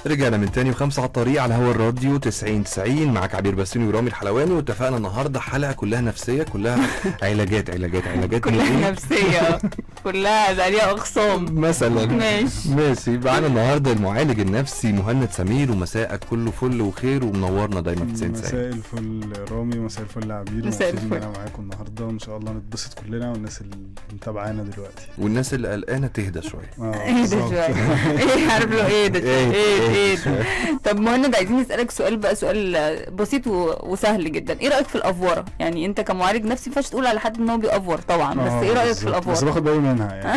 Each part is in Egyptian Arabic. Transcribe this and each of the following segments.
رجعنا من تاني وخمسة على الطريق على هوا الراديو 90 90 معاك عبير بسيوني ورامي الحلواني واتفقنا النهارده حلقه كلها نفسيه كلها علاجات علاجات علاجات من كلها إيه؟ نفسية كلها ده ليها أخصام مثلا ماشي. ماشي معانا النهارده المعالج النفسي مهند سمير ومساءك كله فل وخير ومنورنا دايما في 90 90 مساء الفل رامي مساء الفل عبير مساء مبسوط ان الفل. انا معاكم النهارده وان شاء الله نتبسط كلنا والناس اللي متابعانا دلوقتي والناس اللي قلقانه تهدى شويه اه ايه ده بالظبط. شوية ايه عارف له ايه ده إيه، ايه إيه ايه شوية. ده طب مهند عايزين نسألك سؤال بقى سؤال بسيط و- وسهل جدا ايه رأيك في الأفورة يعني انت كمعالج نفسي ما ينفعش تقول على حد ان هو بيأفور طبعا بس آه، ايه رأيك في بالظبط. بس الأفورة باخد بالي منها يعني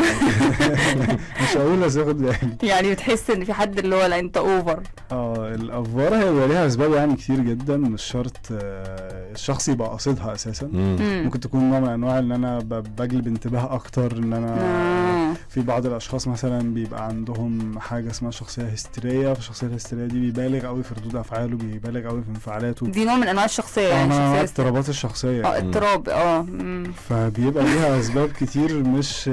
مش هقول بس باخد بالي يعني بتحس ان في حد اللي هو لا انت اوفر اه الافواره هي بيبقى ليها اسباب يعني كتير جدا مش شرط آه، الشخص يبقى قاصدها اساسا مم. ممكن تكون نوع من انواع ان انا ب- بجلب انتباه اكتر ان انا آه. في بعض الاشخاص مثلا بيبقى عندهم حاجه اسمها شخصيه هستيريه فالشخصيه الهستيريه دي بيبالغ قوي في ردود افعاله بيبالغ قوي في انفعالاته دي نوع من انواع الشخصية يعني انا شخصية اضطرابات الشخصيه اه اضطراب اه مم. فبيبقى ليها اسباب كتير مش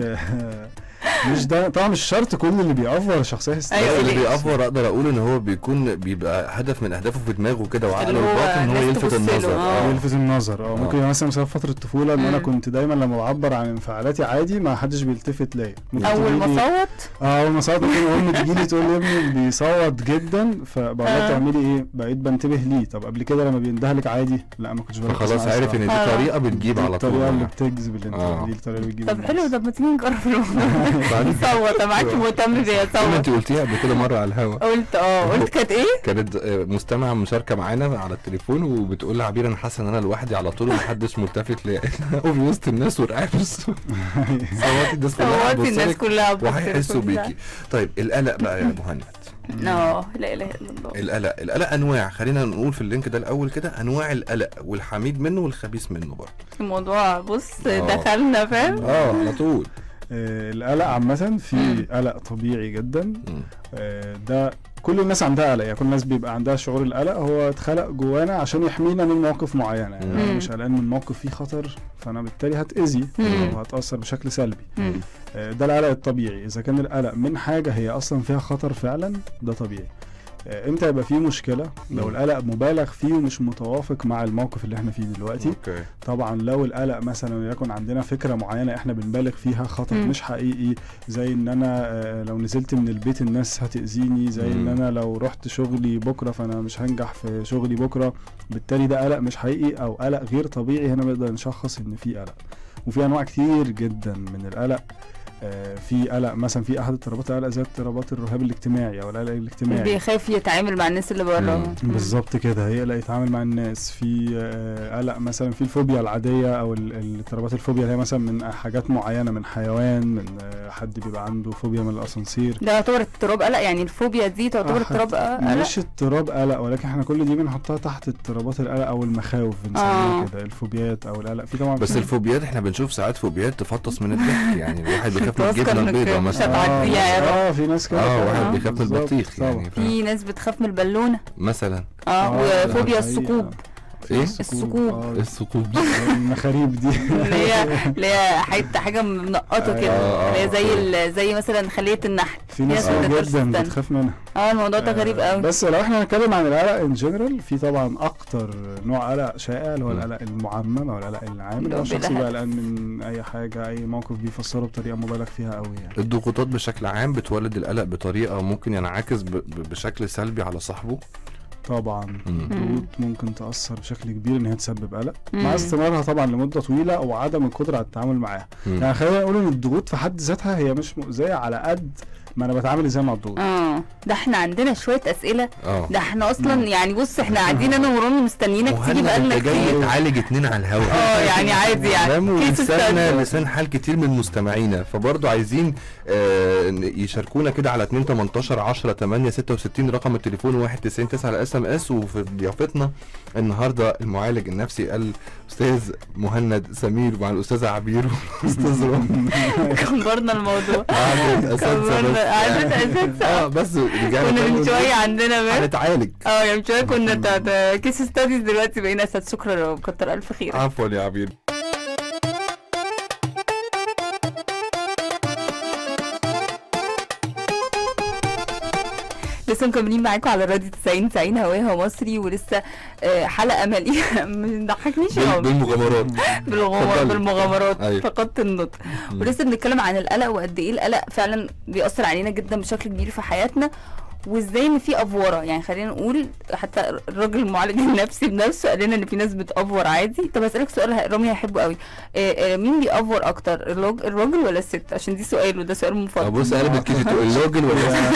مش ده طبعا مش شرط كل اللي بيأفور شخصيه هستيريه أيوة، اللي ليه؟ بيأفور اقدر اقول ان هو بيكون بيبقى هدف من اهدافه في دماغه كده وعقله اللي هو الباطن ان هو الناس يلفت تبص له، النظر آه. اه يلفت النظر اه ممكن آه. يبقى مثلا بسبب فتره الطفوله ان انا مم. كنت دايما لما بعبر عن انفعالاتي عادي ما حدش بيلتفت ليا ممكن اول ما تجيلي- صوت اه اول ما صوت ممكن امي تجي لي تقول لي ابني بيصوت جدا فبقول لها آه. بتعملي ايه بقيت بنتبه ليه طب قبل كده لما بيندهلك عادي لا ما كنتش بركز فخلاص معاه عارف ان الصراحة. دي آه. طريقه بتجيب دي على طول الطريقه اللي آه. بتجذب الانتباه آه. دي الطريقه اللي بتجيب طب الناس. حلو طب ما تيجي نجرب الموضوع بعدين- صوت ما عادش مهتم بيا زي ما انت صوت قلتيها قبل كده مره على الهوا قلت اه قلت كانت ايه؟ كانت آه، مستمعه مشاركه معانا على التليفون وبتقول لعبير انا حاسه ان انا لوحدي على طول ومحدش ملتفت ليا وفي وسط الناس ورقعت صوتي الناس كلها صوتي الناس هتبص كلها لك وهيحسوا بيكي طيب القلق بقى يا مهند اه لا اله الا الله القلق القلق انواع خلينا نقول في اللينك ده الاول كده انواع القلق والحميد منه والخبيث منه برضه الموضوع بص آه. دخلنا فاهم اه على طول آه، القلق عامة في مم. قلق طبيعي جدا مم. آه، ده كل الناس عندها قلق يعني كل الناس بيبقى عندها شعور القلق هو اتخلق جوانا عشان يحمينا من مواقف معينة يعني انا مم. مش قلقان من موقف فيه خطر فانا بالتالي هتأذي مم. وهتأثر بشكل سلبي مم. آه، ده القلق الطبيعي اذا كان القلق من حاجة هي اصلا فيها خطر فعلا ده طبيعي آه، امتى يبقى فيه مشكلة لو مم. القلق مبالغ فيه ومش متوافق مع الموقف اللي احنا فيه دلوقتي اوكي طبعا لو القلق مثلا وليكن عندنا فكره معينه احنا بنبالغ فيها خطر مم. مش حقيقي زي ان انا آه، لو نزلت من البيت الناس هتاذيني زي ان مم. انا لو رحت شغلي بكره فانا مش هنجح في شغلي بكره بالتالي ده قلق مش حقيقي او قلق غير طبيعي هنا بنقدر نشخص ان في قلق وفي انواع كتير جدا من القلق آه، في قلق مثلا في احد اضطرابات القلق زي اضطرابات الرهاب الاجتماعي او القلق الاجتماعي بيخاف يتعامل مع الناس اللي بره مم. بالظبط كده يقلق يتعامل مع الناس في آه، قلق مثلا في الفوبيا العاديه او ال- الاضطرابات الفوبيا اللي هي مثلا من حاجات معينه من حيوان من آه، حد بيبقى عنده فوبيا من الاسانسير ده يعتبر اضطراب قلق يعني الفوبيا دي تعتبر آه، اضطراب قلق مش اضطراب قلق ولكن احنا كل دي بنحطها تحت اضطرابات القلق او المخاوف بنسميها آه. كده الفوبيات او القلق في طبعا بس في- الفوبيات احنا بنشوف ساعات فوبيات تفطس من الضحك يعني الواحد بيخاف من تذكر الجبنه إنك البيضاء مش مثلا هتعديها يا رب. اه في ناس كده اه فعلاً. واحد آه. بيخاف من بالظبط، البطيخ طبعاً. يعني في ناس بتخاف من البالونه مثلا اه آه، وفوبيا ده الثقوب ايه الثقوب. آه، الثقوب دي المخاريب دي اللي هي اللي هي حته حاجه منقطه كده آه، اللي هي زي آه. ال- زي مثلا خليه النحل في ناس في ناس كتير بتقدرش جدا تستنى. بتخاف منها اه الموضوع ده غريب آه، قوي بس لو احنا هنتكلم عن القلق ان جنرال في طبعا اكتر نوع قلق شائع اللي هو مم. القلق المعمم او القلق العام اللي اللي هو هو الشخص بلا يبقى هدف. قلقان من اي حاجه اي موقف بيفسره بطريقه مبالغ فيها قوي يعني الضغوطات بشكل عام بتولد القلق بطريقه ممكن ينعكس ب- ب- بشكل سلبي على صاحبه طبعا مم. الضغوط ممكن تاثر بشكل كبير ان هي تسبب قلق مم. مع استمرارها طبعا لمده طويله وعدم القدره على التعامل معاها مم. يعني خلينا نقول ان الضغوط في حد ذاتها هي مش مؤذيه على قد ما انا بتعامل ازاي مع الضغوط اه ده احنا عندنا شويه اسئله اه ده احنا اصلا مم. يعني بص احنا قاعدين انا ورامي مستنيينك تيجي مهند بقالنا انت جاي كتير تعالج اتنين على الهوا اه يعني عادي يعني تمام كيس ولساننا استنى. لسان حال كتير من مستمعينا فبرضه عايزين آه يشاركونا كده على 2 18 10 8 66 رقم التليفون 199 على اس ام اس وفي ضيافتنا النهارده المعالج النفسي الاستاذ مهند سمير مع الاستاذه عبير والاستاذ رامي كبرنا الموضوع قعدة اساتذه كبرنا بس قعدة اساتذه اه بس رجعنا كنا تاني من ونقول شويه عندنا بس هنتعالج اه يعني من شويه كنا بتاعت كيس ستاديز دلوقتي بقينا اساتذه شكرا وكتر الف خير عفوا يا عبير لسه مكملين معاكم على راديو 90 90 هواها مصري ولسه آه، حلقه مليئه ما تضحكنيش يا بال- عمر. بالمغامرات بالغمار اتفضلي. بالمغامرات أيوة. فقدت النطق مم. ولسه بنتكلم عن القلق وقد ايه القلق فعلا بيأثر علينا جدا بشكل كبير في حياتنا وازاي ان في افوره يعني خلينا نقول حتى الراجل المعالج النفسي بنفسه قال لنا ان في ناس بتافور عادي طب اسالك سؤال ه- رامي هيحبه قوي آه، آه، مين بيأفور اكتر الراج- الراجل ولا الست عشان دي سؤال وده سؤال طب مفضل بص قلب الكيس تقول الراجل ولا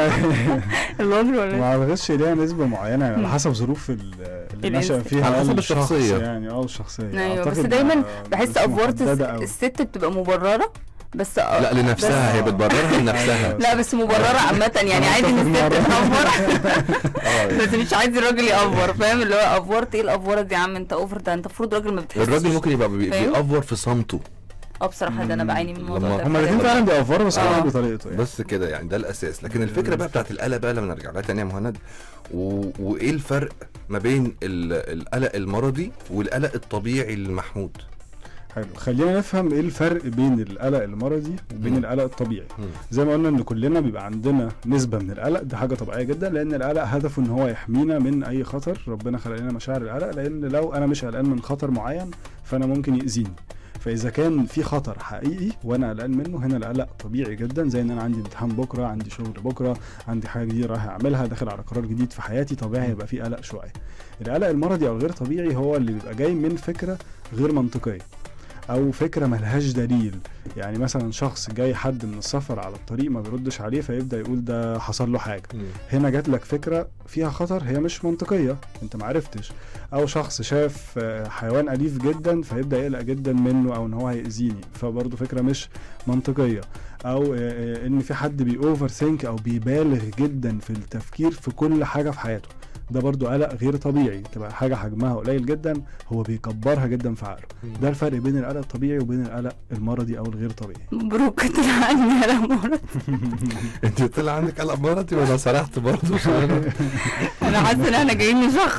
الراجل ولا مع الغش ليها نسبة معينة يعني على مم. حسب ظروف ال- اللي نشأ الإنسان. فيها على حسب الشخص الشخصية. يعني اه الشخصية ايوه بس أعتقد دايما ما- بحس مش افورت الس- محددة أوي. الست بتبقى مبرره بس آه، لا لنفسها هي بتبررها لنفسها لا بس مبرره عامه يعني عادي ان الست تافور اه بس مش عايز الراجل يأفور فاهم اللي هو افورت ايه الافوره دي يا عم انت اوفر ده انت المفروض راجل ما بتحسش الراجل ممكن يبقى بي- فاهم؟ بيأفور في صمته اه بصراحه ده انا بعاني من الموضوع لما ده هما الاثنين فعلاً. فعلا بيأفروا بس كل آه. واحد بطريقته يعني بس كده يعني ده الاساس لكن الفكره بقى بتاعت القلق بقى لما نرجع لها تاني يا مهند و... وايه الفرق ما بين ال- القلق المرضي والقلق الطبيعي المحمود حلو خلينا نفهم ايه الفرق بين القلق المرضي وبين مم. القلق الطبيعي مم. زي ما قلنا ان كلنا بيبقى عندنا نسبة من القلق دي حاجة طبيعية جدا لان القلق هدفه ان هو يحمينا من اي خطر ربنا خلق لنا مشاعر القلق لان لو انا مش قلقان من خطر معين فانا ممكن يأذيني فاذا كان في خطر حقيقي وانا قلقان منه هنا القلق طبيعي جدا زي ان انا عندي امتحان بكره عندي شغل بكره عندي حاجه جديده رايح اعملها داخل على قرار جديد في حياتي طبيعي يبقى في قلق شويه القلق المرضي او الغير طبيعي هو اللي بيبقى جاي من فكره غير منطقيه او فكره ملهاش دليل يعني مثلا شخص جاي حد من السفر على الطريق ما بيردش عليه فيبدا يقول ده حصل له حاجه هنا جات لك فكره فيها خطر هي مش منطقيه انت معرفتش او شخص شاف آه، حيوان اليف جدا فيبدا يقلق جدا منه او ان هو هيأذيني فبرضه فكره مش منطقيه او آه، آه، ان في حد بيوفر ثينك او بيبالغ جدا في التفكير في كل حاجه في حياته ده برضو قلق غير طبيعي تبقى حاجه حجمها قليل جدا هو بيكبرها جدا في عقله ده الفرق بين القلق الطبيعي وبين القلق المرضي او الغير طبيعي مبروك طلع عني على مرض انت طلع عندك قلق مرضي وانا سرحت برضه عشان انا حاسه ان احنا جايين نشخص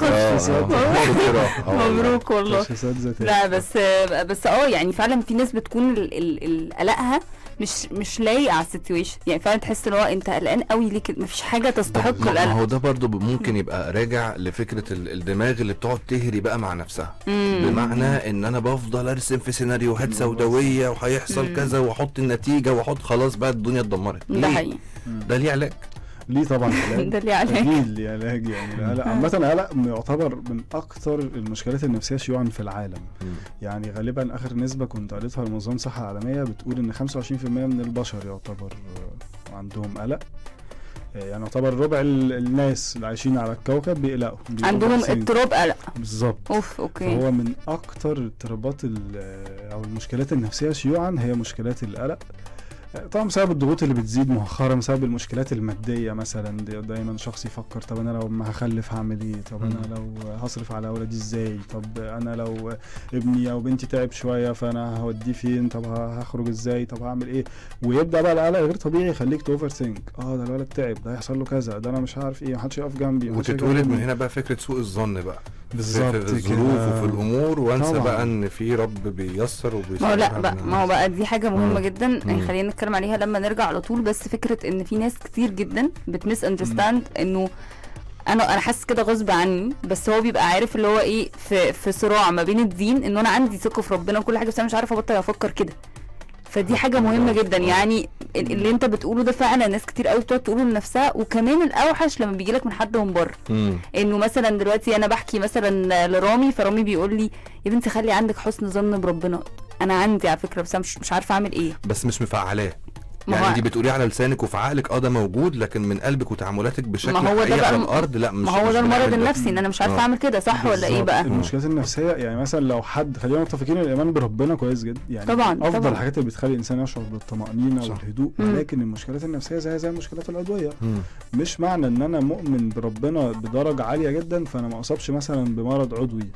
آه، مبروك والله تشخيصات ذاتيه لا بس بس اه يعني فعلا في ناس بتكون ال- ال- ال- قلقها مش مش لايق على السيتويشن يعني فعلا تحس ان هو انت قلقان قوي ليه كده مفيش حاجه تستحق ما ما القلق هو ده برضه ممكن يبقى راجع لفكره ال- الدماغ اللي بتقعد تهري بقى مع نفسها مم. بمعنى ان انا بفضل ارسم في سيناريوهات سوداويه وهيحصل مم. كذا واحط النتيجه واحط خلاص بقى الدنيا اتدمرت ده ليه؟ حقيقي ده ليه علاج ليه طبعا علاج ده اللي عليك اكيد ليه علاج يعني القلق عامة القلق يعتبر من اكثر المشكلات النفسية شيوعا في العالم يعني غالبا اخر نسبة كنت قريتها لمنظمة الصحة العالمية بتقول ان 25% من البشر يعتبر آه، عندهم قلق آه، يعني يعتبر ربع ال- الناس اللي عايشين على الكوكب بيقلقوا بيبقوا عندهم حاسين- اضطراب قلق بالظبط اوف اوكي فهو من اكتر اضطرابات ال- او المشكلات النفسيه شيوعا هي مشكلات القلق طبعا بسبب الضغوط اللي بتزيد مؤخرا بسبب المشكلات الماديه مثلا دي- دايما شخص يفكر طب انا لو ما هخلف هعمل ايه طب انا مم. لو هصرف على اولادي ازاي طب انا لو ابني او بنتي تعب شويه فانا هوديه فين طب ه- هخرج ازاي طب هعمل ايه ويبدا بقى القلق غير طبيعي يخليك توفر ثينك اه ده الولد تعب ده هيحصل له كذا ده انا مش عارف ايه محدش يقف جنبي محدش وتتولد من يكلمني. هنا بقى فكره سوء الظن بقى في, بالظبط في كده. الظروف وفي الامور وانسى طبعاً. بقى ان في رب بييسر وبيسر ما هو لا بقى ما هو بقى دي حاجه مهمه مم. جدا يعني مم. خلينا نتكلم عليها لما نرجع على طول بس فكره ان في ناس كتير جدا بتمس اندرستاند انه انا انا حاسس كده غصب عني بس هو بيبقى عارف اللي هو ايه في في صراع ما بين الدين ان انا عندي ثقه في ربنا وكل حاجه بس انا مش عارفه ابطل افكر كده فدي حاجه مهمه جدا يعني ال- اللي انت بتقوله ده فعلا ناس كتير قوي بتقعد تقوله لنفسها وكمان الاوحش لما بيجي لك من حد من بره مم. انه مثلا دلوقتي انا بحكي مثلا لرامي فرامي بيقول لي يا بنتي خلي عندك حسن ظن بربنا انا عندي على فكره بس أنا مش مش عارفه اعمل ايه بس مش مفعلاه ما يعني هو- انت بتقوليه على لسانك وفي عقلك اه ده موجود لكن من قلبك وتعاملاتك بشكل ما هو ده حقيقي بقى على الم- الارض لا مش ما هو مش ده المرض بنعمل ده. النفسي ان انا مش عارفه آه. اعمل كده صح ولا ايه بالظبط. بقى المشكلات النفسيه يعني مثلا لو حد خلينا متفقين الايمان بربنا كويس جدا يعني طبعاً، افضل طبعاً. الحاجات اللي بتخلي الانسان يشعر بالطمانينه صح. والهدوء مم. ولكن المشكلات النفسيه زي زي المشكلات العضويه مم. مش معنى ان انا مؤمن بربنا بدرجه عاليه جدا فانا ما اصابش مثلا بمرض عضوي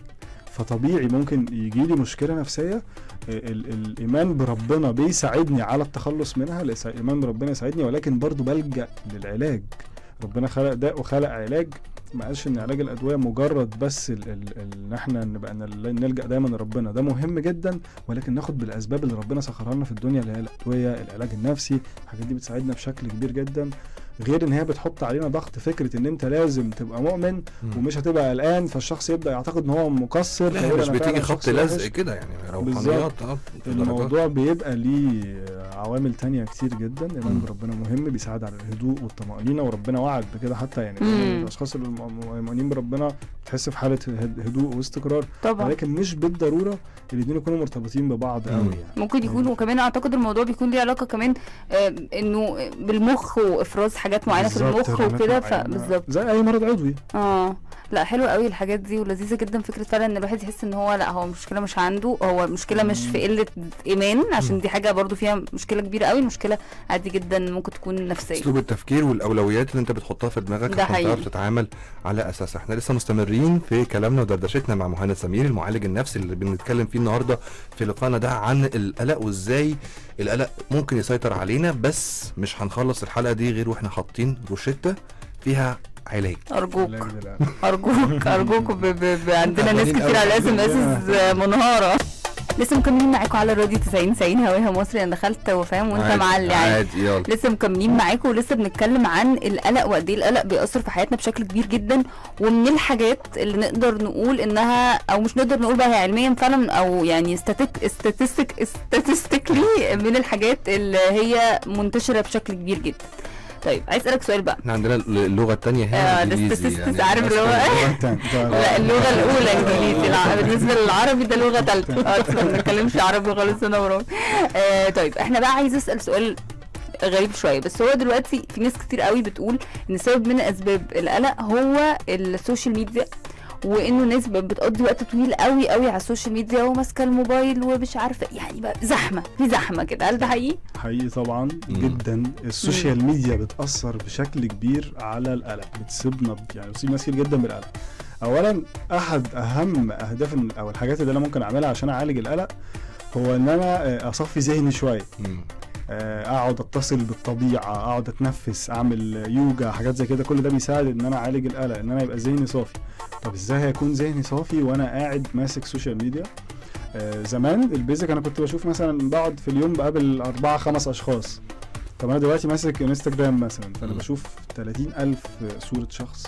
فطبيعي ممكن يجي لي مشكله نفسيه ال- الايمان بربنا بيساعدني على التخلص منها الإس- الايمان بربنا يساعدني ولكن برضو بلجا للعلاج ربنا خلق داء وخلق علاج ما قالش ان علاج الادويه مجرد بس ال- ال- ال- ان احنا نبقى نل- نلجا دايما لربنا ده مهم جدا ولكن ناخد بالاسباب اللي ربنا سخرها لنا في الدنيا اللي هي الادويه العلاج النفسي الحاجات دي بتساعدنا بشكل كبير جدا غير ان هي بتحط علينا ضغط فكره ان انت لازم تبقى مؤمن مم. ومش هتبقى قلقان فالشخص يبدا يعتقد ان هو مقصر لا فيقول مش أنا بتيجي فعلاً خط شخص لزق وحش. كده يعني بالظبط. روحانيات اه درجات. الموضوع بيبقى ليه عوامل تانية كتير جدا الايمان مم. بربنا مهم بيساعد على الهدوء والطمأنينة وربنا وعد بكده حتى يعني مم. الاشخاص المؤمنين بربنا تحس في حالة هد- هدوء واستقرار طبعا ولكن مش بالضرورة الاتنين يكونوا مرتبطين ببعض مم. قوي يعني ممكن يكون وكمان اعتقد الموضوع بيكون ليه علاقه كمان آه، انه بالمخ وافراز حاجات معينه في بالظبط، المخ هرمونات وكده معينة. فبالظبط زي اي مرض عضوي اه لا حلو قوي الحاجات دي ولذيذه جدا فكره فعلا ان الواحد يحس ان هو لا هو المشكله مش عنده هو المشكله مش في قله ايمان عشان دي حاجه برضو فيها مشكله كبيره قوي المشكله عادي جدا ممكن تكون نفسيه اسلوب التفكير والاولويات اللي انت بتحطها في دماغك ده عشان حقيقي. تعرف تتعامل على اساسها احنا لسه مستمرين في كلامنا ودردشتنا مع مهند سمير المعالج النفسي اللي بنتكلم فيه النهارده في لقائنا ده عن القلق وازاي القلق ممكن يسيطر علينا بس مش هنخلص الحلقه دي غير واحنا حاطين روشته فيها علاج ارجوك لا إله إلا الله. ارجوك ارجوك ب... ب... ب... عندنا ناس تعبانين كتير أوي. على اسم اسس منهاره لسه مكملين معاكم على الراديو 90 90 هواها مصري انا دخلت وفاهم وانت عادي- معلي عادي عادي يلا لسه مكملين معاكم ولسه بنتكلم عن القلق وقد ايه القلق بيأثر في حياتنا بشكل كبير جدا ومن الحاجات اللي نقدر نقول انها او مش نقدر نقول بقى هي علميا فعلا او يعني statistic statistically من الحاجات اللي هي منتشره بشكل كبير جدا. طيب عايز اسالك سؤال بقى احنا عندنا اللغه الثانيه آه، هي ده الانجليزي statistics عارف اللي هو اللغة التانية. ده- لا اللغه الاولى انجليزي الع- بالنسبه للعربي ده لغه ثالثه اصلا ما بنتكلمش عربي خالص انا وراك آه طيب احنا بقى عايز اسال سؤال غريب شويه بس هو دلوقتي في ناس كتير قوي بتقول ان سبب من اسباب القلق هو السوشيال ميديا وانه الناس بقت بتقضي وقت طويل قوي قوي على السوشيال ميديا وماسكه الموبايل ومش عارفه يعني بقى زحمه في زحمه كده هل ده حقيقي؟ حقيقي طبعا مم. جدا السوشيال ميديا بتأثر بشكل كبير على القلق بتصيبنا ب- يعني بتصيب ناس كتير جدا بالقلق اولا احد اهم اهداف ال- او الحاجات اللي انا ممكن اعملها عشان اعالج القلق هو ان انا آه، اصفي ذهني شويه مم. آه، اقعد اتصل بالطبيعه اقعد اتنفس اعمل يوجا حاجات زي كده كل ده بيساعد ان انا اعالج القلق ان انا يبقى ذهني صافي طب ازاي هيكون ذهني صافي وانا قاعد ماسك سوشيال ميديا آه زمان البيزك انا كنت بشوف مثلا بقعد في اليوم بقابل أربعة خمس أشخاص طب أنا دلوقتي ماسك انستجرام مثلا فأنا مم. بشوف 30 ألف صورة شخص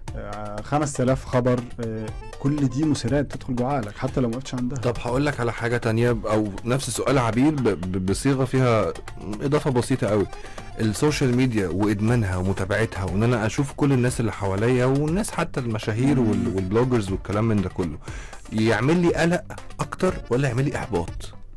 آه 5000 خبر آه كل دي مثيرات تدخل جوه عقلك حتى لو ما وقفتش عندها طب هقول لك على حاجه تانية او نفس سؤال عبير ب- ب- بصيغه فيها اضافه بسيطه قوي السوشيال ميديا وادمانها ومتابعتها وان انا اشوف كل الناس اللي حواليا والناس حتى المشاهير وال- والبلوجرز والكلام من ده كله يعمل لي قلق اكتر ولا يعمل لي احباط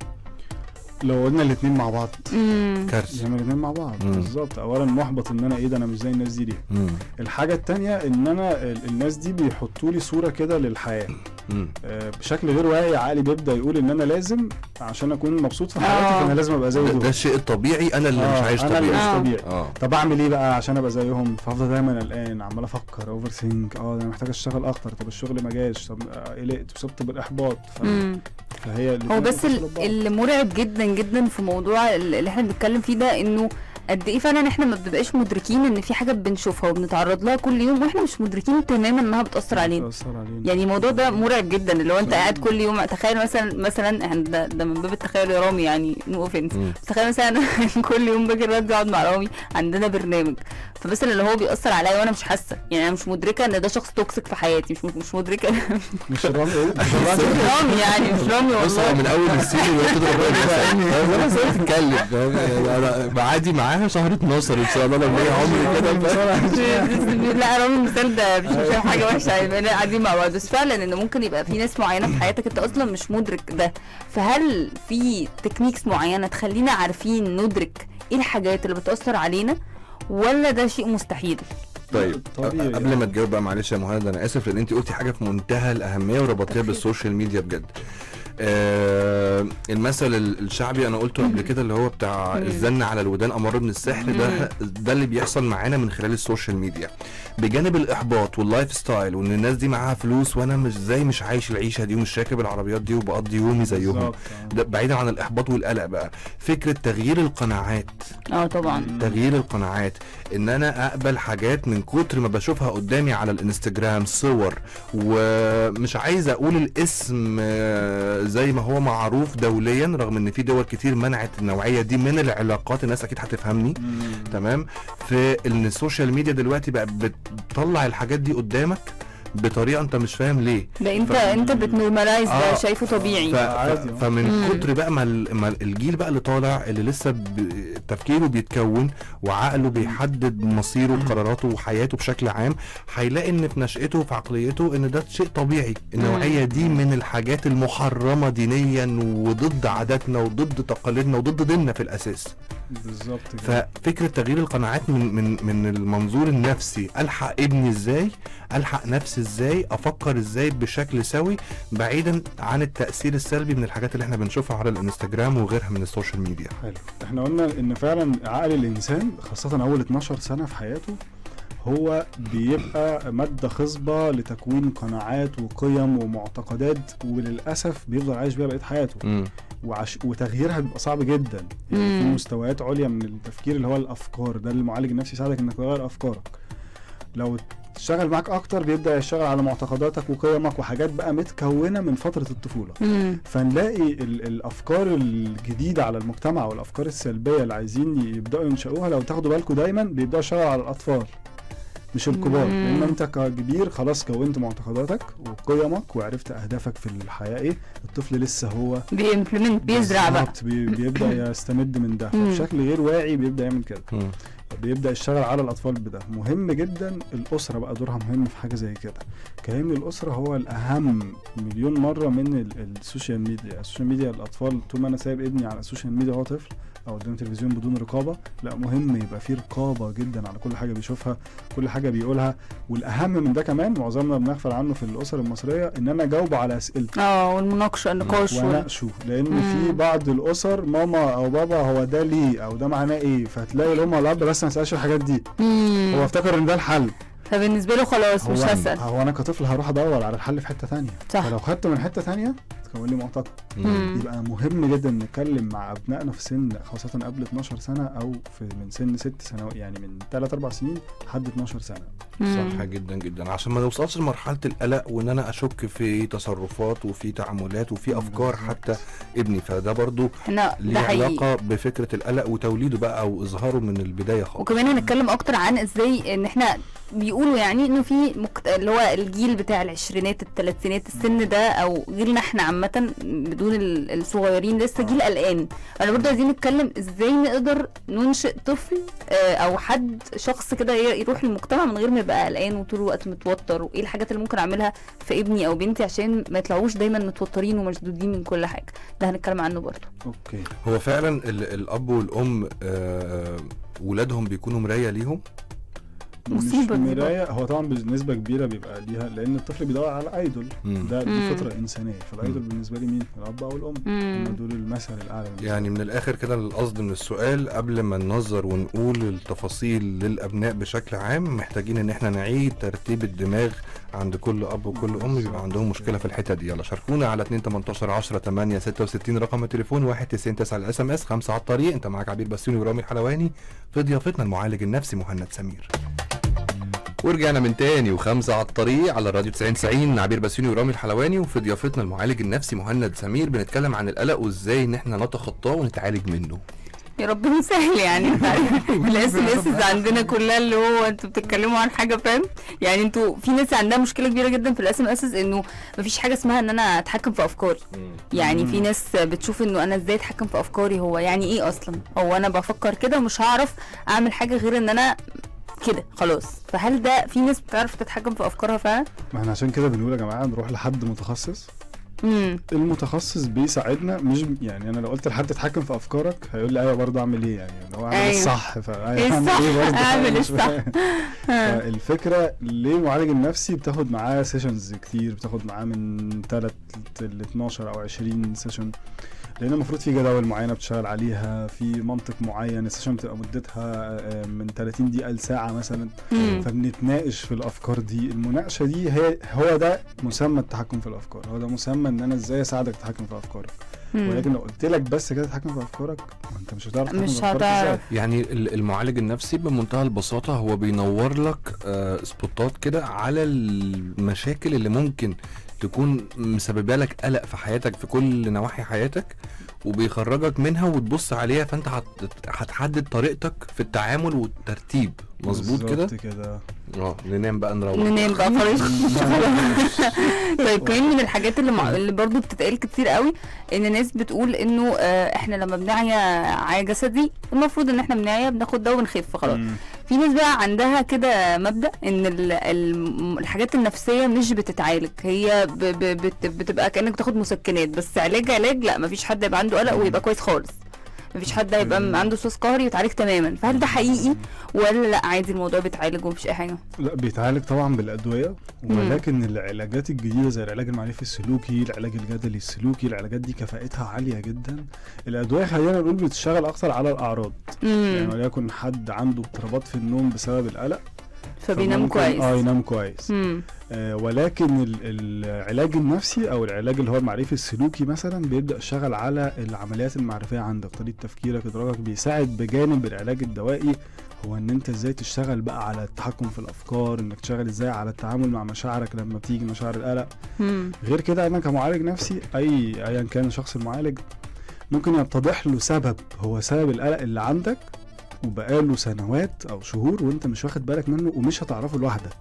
لو قلنا الاثنين مع بعض امم كارثه يعني الاثنين مع بعض مم. بالظبط اولا محبط ان انا ايه ده انا مش زي الناس دي ليه مم. الحاجه التانية ان انا ال- الناس دي بيحطوا لي صوره كده للحياه مم. آه، بشكل غير واعي عقلي بيبدا يقول ان انا لازم عشان اكون مبسوط في حياتي آه. فانا لازم ابقى زي ده, دول ده الشيء الطبيعي انا اللي مش آه، عايش انا اللي طبيعي مش آه. طبيعي اه طب اعمل ايه بقى عشان ابقى زيهم فافضل دايما قلقان عمال افكر اوفر ثينك اه ده انا محتاج اشتغل اكتر طب الشغل ما جاش طب آه، قلقت وصبت بالاحباط ف... امم فهي هو الاتنين بس بيتصلوا ال- ببعض. اللي مرعب جدا جدا في موضوع ال- اللي احنا بنتكلم فيه ده انه قد ايه فعلا احنا ما بنبقاش مدركين ان في حاجه بنشوفها وبنتعرض لها كل يوم واحنا مش مدركين تماما انها بتاثر علينا بتأثر علينا يعني الموضوع ده مرعب جدا اللي هو انت قاعد كل يوم تخيل مثلا مثلا احنا ده, ده من باب التخيل يا رامي يعني نو اوفنس مم. تخيل مثلا كل يوم باجي الراديو اقعد مع رامي عندنا برنامج فمثلا اللي هو بيأثر عليا وانا مش حاسه يعني انا مش مدركه ان ده شخص توكسيك في حياتي مش مش مدركه مش الرمي ايه مش الرمي رامي يعني مش رامي بص هو والله من اول السيزون وهي بتضرب انا بس هي بتتكلم فاهم؟ يعني انا معادي معاها شهر 12 ان شاء الله لما هي عمري كده لا رامي المثال ده مش مش فاهم حاجه وحشه يعني احنا قاعدين مع بعض بس فعلا ان ممكن يبقى في ناس معينه في حياتك انت اصلا مش مدرك ده فهل في تكنيكس معينه تخلينا عارفين ندرك ايه الحاجات اللي بتاثر علينا ولا ده شيء مستحيل طيب طبيعي قبل ما تجاوب بقى معلش يا مهند انا اسف لان انت قلتي حاجه في منتهى الاهميه وربطتيها بالسوشيال ميديا بجد آه المثل ال- الشعبي انا قلته قبل كده اللي هو بتاع مم. الزن على الودان امر من السحر ده ده اللي بيحصل معانا من خلال السوشيال ميديا بجانب الاحباط واللايف ستايل وان الناس دي معاها فلوس وانا مش زي مش عايش العيشه دي ومش راكب العربيات دي وبقضي يومي زيهم بالظبط، آه. ده بعيدا عن الاحباط والقلق بقى فكره تغيير القناعات اه طبعا تغيير القناعات ان انا اقبل حاجات من كتر ما بشوفها قدامي على الانستجرام صور ومش عايز اقول الاسم آه، زي ما هو معروف دوليا رغم ان في دول كتير منعت النوعيه دي من العلاقات الناس اكيد هتفهمني تمام في ان السوشيال ميديا دلوقتي بقى بتطلع الحاجات دي قدامك بطريقه انت مش فاهم ليه ده انت ف- انت بتنورماليز ده آه. شايفه طبيعي ف... عادي. ف... فمن مم. كتر بقى ما, ال... ما الجيل بقى اللي طالع اللي لسه ب... تفكيره بيتكون وعقله بيحدد مصيره وقراراته وحياته بشكل عام هيلاقي ان في نشأته وفي عقليته ان ده شيء طبيعي النوعية دي من الحاجات المحرمة دينيا وضد عاداتنا وضد تقاليدنا وضد ديننا في الاساس بالظبط كده ففكرة تغيير القناعات من من من المنظور النفسي الحق ابني ازاي الحق نفسي ازاي افكر ازاي بشكل سوي بعيدا عن التأثير السلبي من الحاجات اللي احنا بنشوفها على الانستجرام وغيرها من السوشيال ميديا حلو احنا قلنا ان فعلا عقل الانسان خاصه اول 12 سنه في حياته هو بيبقى ماده خصبه لتكوين قناعات وقيم ومعتقدات وللاسف بيفضل عايش بيها بقيه حياته مم. وعش... وتغييرها بيبقى صعب جدا يعني في مم. مستويات عليا من التفكير اللي هو الافكار ده اللي المعالج النفسي يساعدك انك تغير افكارك لو تشتغل معاك اكتر بيبدا يشتغل على معتقداتك وقيمك وحاجات بقى متكونه من فتره الطفوله مم. فنلاقي ال- الافكار الجديده على المجتمع والافكار السلبيه اللي عايزين يبداوا ينشئوها لو تاخدوا بالكم دايما بيبداوا يشتغلوا على الاطفال مش الكبار مم. لان انت ككبير خلاص كونت معتقداتك وقيمك وعرفت اهدافك في الحياه ايه الطفل لسه هو بيمبلمنت بيزرع بقى بالظبط، بي- بيبدا يستمد من ده مم. فبشكل غير واعي بيبدا يعمل كده مم. بيبدا يشتغل على الاطفال بده مهم جدا الاسره بقى دورها مهم في حاجه زي كده كأن الاسره هو الاهم مليون مره من ال- السوشيال ميديا السوشيال ميديا الاطفال طول ما انا سايب ابني على السوشيال ميديا وهو طفل او قدام التلفزيون بدون رقابه لا مهم يبقى في رقابه جدا على كل حاجه بيشوفها كل حاجه بيقولها والاهم من ده كمان معظمنا بنغفل عنه في الاسر المصريه ان انا اجاوب على اسئلته اه والمناقشه النقاش وال- واناقشه لان في مم. بعض الاسر ماما او بابا هو ده ليه او ده معناه ايه فتلاقي الام والاب بس ما يسالش الحاجات دي مم. هو افتكر ان ده الحل فبالنسبه له خلاص هو مش هسال هو انا كطفل هروح ادور على الحل في حته تانية صح. فلو خدته من حته تانية تكون لي معتقد مم. يبقى مهم جدا نتكلم مع ابنائنا في سن خاصه قبل 12 سنه او في من سن 6 سنوات يعني من 3 4 سنين لحد 12 سنه مم. صح جدا جدا عشان ما نوصلش لمرحله القلق وان انا اشك في تصرفات وفي تعاملات وفي افكار بالظبط. حتى ابني فده برضو احنا ليه ده حقيقي علاقه بفكره القلق وتوليده بقى او اظهاره من البدايه خالص وكمان هنتكلم اكتر عن ازاي ان احنا بيقولوا يعني انه في مكت... اللي هو الجيل بتاع العشرينات الثلاثينات السن ده او جيلنا احنا عامه بدون ال- الصغيرين لسه جيل قلقان انا برضه عايزين نتكلم ازاي نقدر ننشئ طفل آه، او حد شخص كده ي- يروح المجتمع من غير ما يبقى قلقان وطول الوقت متوتر وايه الحاجات اللي ممكن اعملها في ابني او بنتي عشان ما يطلعوش دايما متوترين ومشدودين من كل حاجه ده هنتكلم عنه برضه اوكي هو فعلا ال- الاب والام آه، ولادهم بيكونوا مرايه ليهم مصيبة مش دي بقى. مرايه هو طبعا بنسبه كبيره بيبقى ليها لان الطفل بيدور على ايدول مم. ده دي مم. فطره انسانيه فالايدول بالنسبه لي مين الاب او الام هم مم. دول المثل الاعلى بالنسبة يعني من الاخر كده القصد من السؤال قبل ما ننظر ونقول التفاصيل للابناء بشكل عام محتاجين ان احنا نعيد ترتيب الدماغ عند كل اب وكل ام بيبقى عندهم مشكله في الحته دي يلا شاركونا على 2 18 10 8 66 رقم التليفون 1 90 9 الاس ام اس 5 على الطريق انت معاك عبير بسيوني ورامي الحلواني في ضيافتنا المعالج النفسي مهند سمير ورجعنا من تاني وخمسة على الطريق على الراديو 90 90 عبير بسيوني ورامي الحلواني وفي ضيافتنا المعالج النفسي مهند سمير بنتكلم عن القلق وازاي ان احنا نتخطاه ونتعالج منه يا رب يسهل يعني الاس ام اس عندنا كلها اللي هو انتوا بتتكلموا عن حاجه فاهم يعني انتوا في ناس عندها مشكله كبيره جدا في الاس ام اس انه مفيش حاجه اسمها ان انا اتحكم في افكاري يعني في مم. ناس بتشوف انه انا ازاي اتحكم في افكاري هو يعني ايه اصلا هو انا بفكر كده ومش هعرف اعمل حاجه غير ان انا كده خلاص فهل ده في ناس بتعرف تتحكم في افكارها فعلا ما احنا عشان كده بنقول يا جماعه نروح لحد متخصص امم المتخصص بيساعدنا مش يعني انا لو قلت لحد اتحكم في افكارك هيقول لي ايوه برضه اعمل ايه يعني لو اعمل أيوة. الصح ايه فاعمل الصح؟ برضه اعمل مش الصح. فاهم. فالفكره ليه المعالج النفسي بتاخد معاه سيشنز كتير بتاخد معاه من 3 ل 12 او 20 سيشن لان المفروض في جداول معينه بتشتغل عليها في منطق معين السيشن بتبقى مدتها آه، من 30 دقيقه لساعه مثلا مم. فبنتناقش في الافكار دي المناقشه دي هي هو ده مسمى التحكم في الافكار هو ده مسمى ان انا ازاي اساعدك تتحكم في افكارك مم. ولكن لو قلت لك بس كده تتحكم في افكارك ما انت مش هتعرف تتحكم مش في أفكارك إزاي. هتعرف. يعني ال- المعالج النفسي بمنتهى البساطة هو بينور لك آه، سبوتات كده على المشاكل اللي ممكن تكون مسببه لك قلق في حياتك في كل نواحي حياتك وبيخرجك منها وتبص عليها فانت هت- هتحدد طريقتك في التعامل والترتيب مظبوط كده بالظبط كده اه ننام بقى نروح ننام بقى خلاص طيب كمان من الحاجات اللي, مع... اللي برضو بتتقال كتير قوي ان ناس بتقول انه آه، احنا لما بنعيا عيا جسدي المفروض ان احنا بنعيا بناخد دواء ونخف خلاص مم. في ناس بقى عندها كده مبدا ان ال... ال... الحاجات النفسيه مش بتتعالج هي ب... ب... بت... بتبقى كانك بتاخد مسكنات بس علاج علاج لا مفيش حد يبقى عنده قلق ويبقى كويس خالص مفيش حد هيبقى مم. عنده وسواس قهري يتعالج تماما فهل ده حقيقي ولا لا عادي الموضوع بيتعالج ومفيش اي حاجه لا بيتعالج طبعا بالادويه ولكن العلاجات الجديده زي العلاج المعرفي السلوكي العلاج الجدلي السلوكي العلاجات دي كفاءتها عاليه جدا الادويه خلينا نقول بتشتغل اكتر على الاعراض يعني امم وليكن حد عنده اضطرابات في النوم بسبب القلق فبينام فممكن- كويس اه ينام كويس امم آه ولكن ال- العلاج النفسي او العلاج اللي هو المعرفي السلوكي مثلا بيبدا يشتغل على العمليات المعرفيه عندك طريقه تفكيرك ادراكك بيساعد بجانب العلاج الدوائي هو ان انت ازاي تشتغل بقى على التحكم في الافكار انك تشتغل ازاي على التعامل مع مشاعرك لما بتيجي مشاعر القلق امم غير كده انا كمعالج نفسي اي ايا كان الشخص المعالج ممكن يتضح له سبب هو سبب القلق اللي عندك وبقاله سنوات او شهور وانت مش واخد بالك منه ومش هتعرفه لوحدك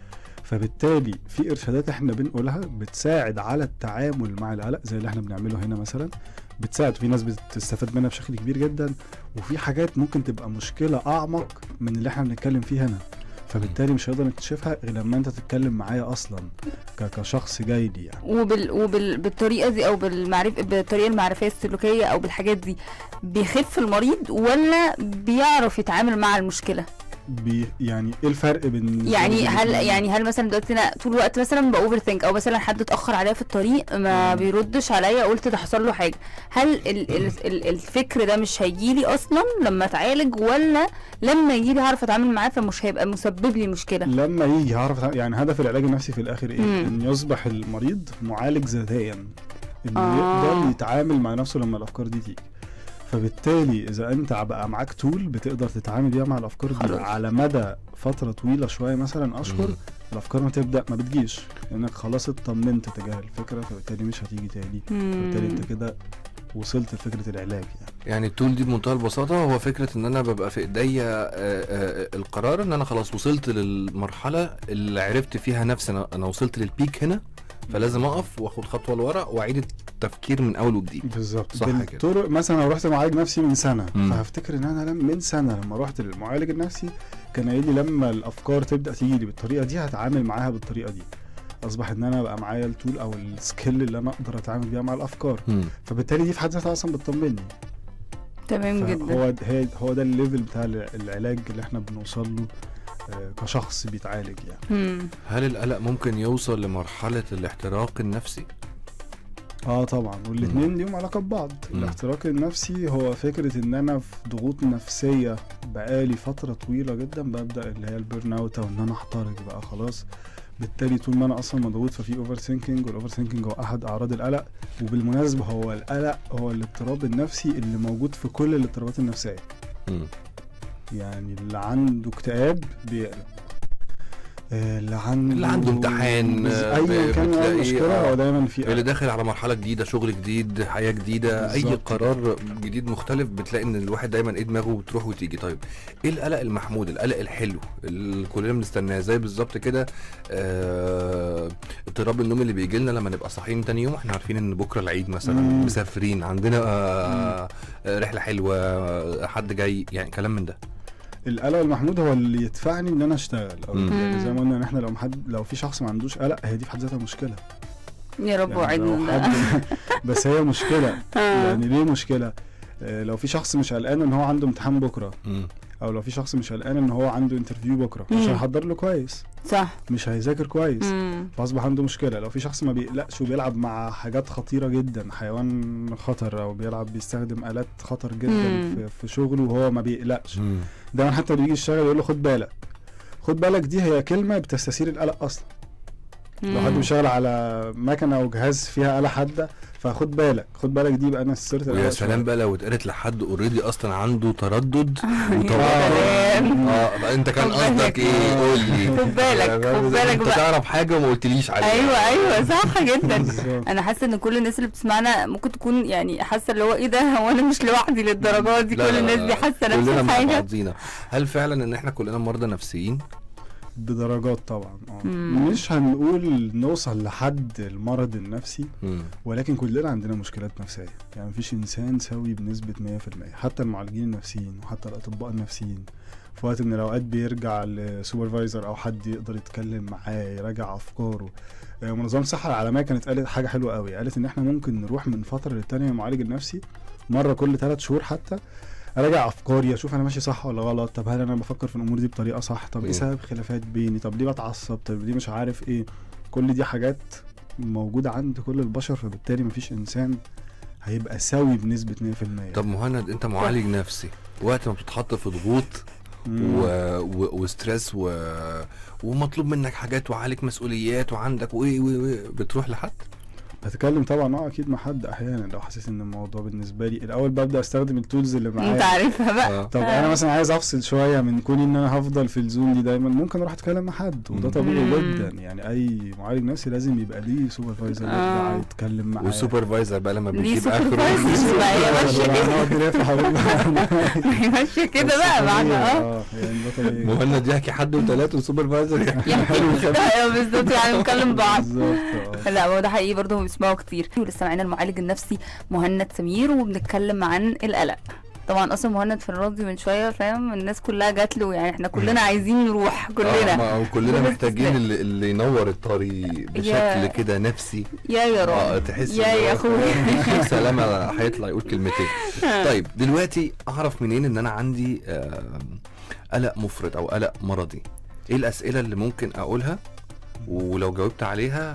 فبالتالي في ارشادات احنا بنقولها بتساعد على التعامل مع القلق زي اللي احنا بنعمله هنا مثلا بتساعد في ناس بتستفاد منها بشكل كبير جدا وفي حاجات ممكن تبقى مشكله اعمق من اللي احنا بنتكلم فيه هنا فبالتالي مش هنقدر نكتشفها غير لما انت تتكلم معايا اصلا ك- كشخص جاي لي يعني وبال وبال بالطريقه دي او بالمعرف بالطريقه المعرفيه السلوكيه او بالحاجات دي بيخف المريض ولا بيعرف يتعامل مع المشكله بي يعني ايه الفرق بين يعني بين هل الاتنين؟ يعني هل مثلا دلوقتي انا طول الوقت مثلا باوفر ثينك او مثلا حد اتاخر عليا في الطريق ما مم. بيردش عليا قلت ده حصل له حاجه هل ال ال ال الفكر ده مش هيجيلي اصلا لما اتعالج ولا لما يجيلي هعرف اتعامل معاه فمش هيبقى مسبب لي مشكله لما يجي هعرف أتع- يعني هدف العلاج النفسي في الاخر ايه؟ مم. ان يصبح المريض معالج ذاتيا انه آه. يقدر يتعامل مع نفسه لما الافكار دي تيجي فبالتالي اذا انت بقى معاك تول بتقدر تتعامل بيها مع الافكار دي خلاص. على مدى فتره طويله شويه مثلا اشهر مم. الافكار ما تبدا ما بتجيش لانك خلاص اطمنت تجاه الفكره فبالتالي مش هتيجي تاني فبالتالي انت كده وصلت لفكره العلاج يعني يعني التول دي بمنتهى البساطة هو فكرة ان انا ببقى في ايديا آه، آه، القرار ان انا خلاص وصلت للمرحلة اللي عرفت فيها نفسي انا انا وصلت للبيك هنا فلازم اقف واخد خطوة لورا واعيد التفكير من اول وجديد بالظبط صح كده. بالطرق مثلا لو رحت معالج نفسي من سنه مم. فهفتكر ان انا لم- من سنه لما رحت للمعالج النفسي كان قايل لي لما الافكار تبدا تيجي لي بالطريقه دي هتعامل معاها بالطريقه دي اصبح ان انا بقى معايا التول او السكيل اللي انا اقدر اتعامل بيها مع الافكار مم. فبالتالي دي في حد ذاتها اصلا بتطمني تمام جدا هو هي هو ده الليفل بتاع الع- العلاج اللي احنا بنوصل له آه، كشخص بيتعالج يعني مم. هل القلق ممكن يوصل لمرحلة الاحتراق النفسي؟ اه طبعا والاثنين ليهم علاقه ببعض مم. الاحتراق النفسي هو فكره ان انا في ضغوط نفسيه بقالي فتره طويله جدا ببدا اللي هي البيرن اوت او ان انا احترق بقى خلاص بالتالي طول ما انا اصلا مضغوط ففي اوفر ثينكينج والاوفر ثينكينج هو احد اعراض القلق وبالمناسبه هو القلق هو الاضطراب النفسي اللي موجود في كل الاضطرابات النفسيه مم. يعني اللي عنده اكتئاب بيقلق آه، اللي عنده اللي عنده امتحان، بز- آه، ايا ب- كان بتلاقيه، المشكله آه. هو دايما في اللي قلق داخل على مرحلة جديدة شغل جديد حياة جديدة اي بالظبط. قرار جديد مختلف بتلاقي ان الواحد دايما ايه دماغه بتروح وتيجي طيب ايه القلق المحمود القلق الحلو اللي كلنا بنستناه زي بالظبط كده آه، اضطراب النوم اللي بيجي لنا لما نبقى صاحيين تاني يوم احنا عارفين ان بكره العيد مثلا مم. مسافرين عندنا آه، آه، رحله حلوه آه، حد جاي يعني كلام من ده القلق المحمود هو اللي يدفعني ان انا اشتغل او مم. يعني زي ما قلنا ان احنا لو حد لو في شخص ما عندوش قلق هي دي في حد ذاتها مشكله يا رب يعني وعدنا لو ده حد بس هي مشكله آه. يعني ليه مشكله آه، لو في شخص مش قلقان ان هو عنده امتحان بكره مم. او لو في شخص مش قلقان ان هو عنده انترفيو بكره مش مم. هيحضر له كويس صح مش هيذاكر كويس مم. فاصبح عنده مشكله لو في شخص ما بيقلقش وبيلعب مع حاجات خطيره جدا حيوان خطر او بيلعب بيستخدم الات خطر جدا مم. في, في شغله وهو ما بيقلقش مم. دايما حتى اللي يجي يشتغل يقول له خد بالك خد بالك دي هي كلمه بتستثير القلق اصلا لو حد مم. بيشتغل على مكنه او جهاز فيها آلة حاده فخد بالك خد بالك دي بقى انا السيرت ويا سلام بقى لو اتقالت لحد اوريدي اصلا عنده تردد سلام. وتوتر اه بقى انت كان خد قصدك بالك. ايه قول لي خد بالك، خد بالك انت بقى. تعرف حاجه وما قلتليش عليها ايوه ايوه صح جدا بالظبط. انا حاسه ان كل الناس اللي بتسمعنا ممكن تكون يعني حاسه اللي هو ايه ده هو انا مش لوحدي للدرجات دي لا، كل لا، الناس لا، دي حاسه نفس كلنا مع الحاجه بعضينا هل فعلا ان احنا كلنا مرضى نفسيين بدرجات طبعا اه مم. مش هنقول نوصل لحد المرض النفسي مم. ولكن كلنا عندنا مشكلات نفسية يعني مفيش إنسان سوي بنسبة 100% حتى المعالجين النفسيين وحتى الأطباء النفسيين في وقت من الأوقات بيرجع لسوبرفايزر أو حد يقدر يتكلم معاه يراجع أفكاره آه، منظمة الصحة العالمية كانت قالت حاجة حلوة قوي قالت إن إحنا ممكن نروح من فترة للتانية المعالج النفسي مرة كل ثلاث شهور حتى اراجع افكاري اشوف انا ماشي صح ولا غلط طب هل انا بفكر في الامور دي بطريقه صح طب ايه مم. سبب خلافات بيني طب ليه بتعصب طب ليه مش عارف ايه كل دي حاجات موجوده عند كل البشر فبالتالي مفيش انسان هيبقى سوي بنسبه 100% طب مهند انت معالج نفسي وقت ما بتتحط في ضغوط مم. و... و... وستريس و... ومطلوب منك حاجات وعليك مسؤوليات وعندك وايه وايه وايه بتروح لحد بتكلم طبعا اه اكيد مع حد احيانا لو حاسس ان الموضوع بالنسبه لي الاول ببدا استخدم التولز اللي انت معايا عارفها بقى آه. طب انا مثلا عايز افصل شويه من كوني ان انا هفضل في الزون دي دايما ممكن اروح اتكلم مع حد وده مم. طبيعي مم. جدا يعني اي معالج نفسي لازم يبقى ليه سوبرفايزر آه. يرجع يتكلم معاه والسوبرفايزر بقى لما ليه بيجيب اخره supervisor بقى هي ماشيه كده هنقعد نلف حوالين هي ماشيه كده بقى معانا اه اه يعني ده طبيعي مهند يحكي حد وثلاثه والسوبرفايزر يحكي يحكي ايوه بالظبط يعني نكلم بعض بالظبط اه لا هو ده حقيقي برضه هم بيسمعوا كتير ولسه معانا المعالج النفسي مهند سمير وبنتكلم عن القلق طبعا اصلا مهند في الراديو من شويه فاهم الناس كلها جات له يعني احنا كلنا عايزين نروح آه، كلنا ما- وكلنا بلا محتاجين استثناء. اللي, اللي ينور الطريق بشكل يا- كده نفسي يا يا اه رب تحس يا إن يا هو اخويا سلامة هيطلع يقول كلمتين طيب دلوقتي اعرف منين ان انا عندي آم، قلق مفرط او قلق مرضي ايه الاسئله اللي ممكن اقولها ولو جاوبت عليها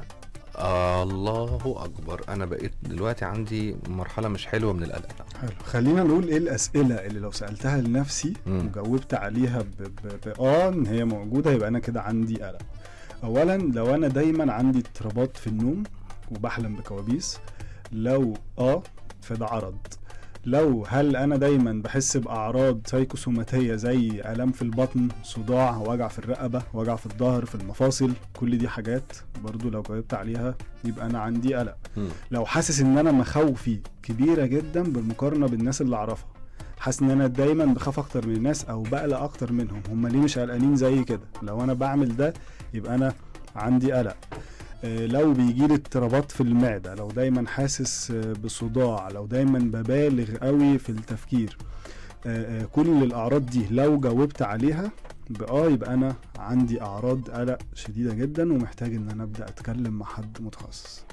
آه الله اكبر انا بقيت دلوقتي عندي مرحله مش حلوه من القلق حلو خلينا نقول ايه الاسئله اللي لو سالتها لنفسي مم. وجاوبت عليها ب... ب... ب... اه ان هي موجوده يبقى انا كده عندي قلق اولا لو انا دايما عندي اضطرابات في النوم وبحلم بكوابيس لو اه فده عرض لو هل انا دايما بحس باعراض سايكوسوماتيه زي الام في البطن صداع وجع في الرقبه وجع في الظهر في المفاصل كل دي حاجات برضو لو جاوبت عليها يبقى انا عندي قلق مم. لو حاسس ان انا مخاوفي كبيره جدا بالمقارنه بالناس اللي اعرفها حاسس ان انا دايما بخاف اكتر من الناس او بقلق اكتر منهم هم ليه مش قلقانين زي كده لو انا بعمل ده يبقى انا عندي قلق آه، لو بيجي لي اضطرابات في المعده لو دايما حاسس آه، بصداع لو دايما ببالغ قوي في التفكير آه، آه، كل الاعراض دي لو جاوبت عليها باه يبقى انا عندي اعراض قلق شديده جدا ومحتاج ان انا ابدا اتكلم مع حد متخصص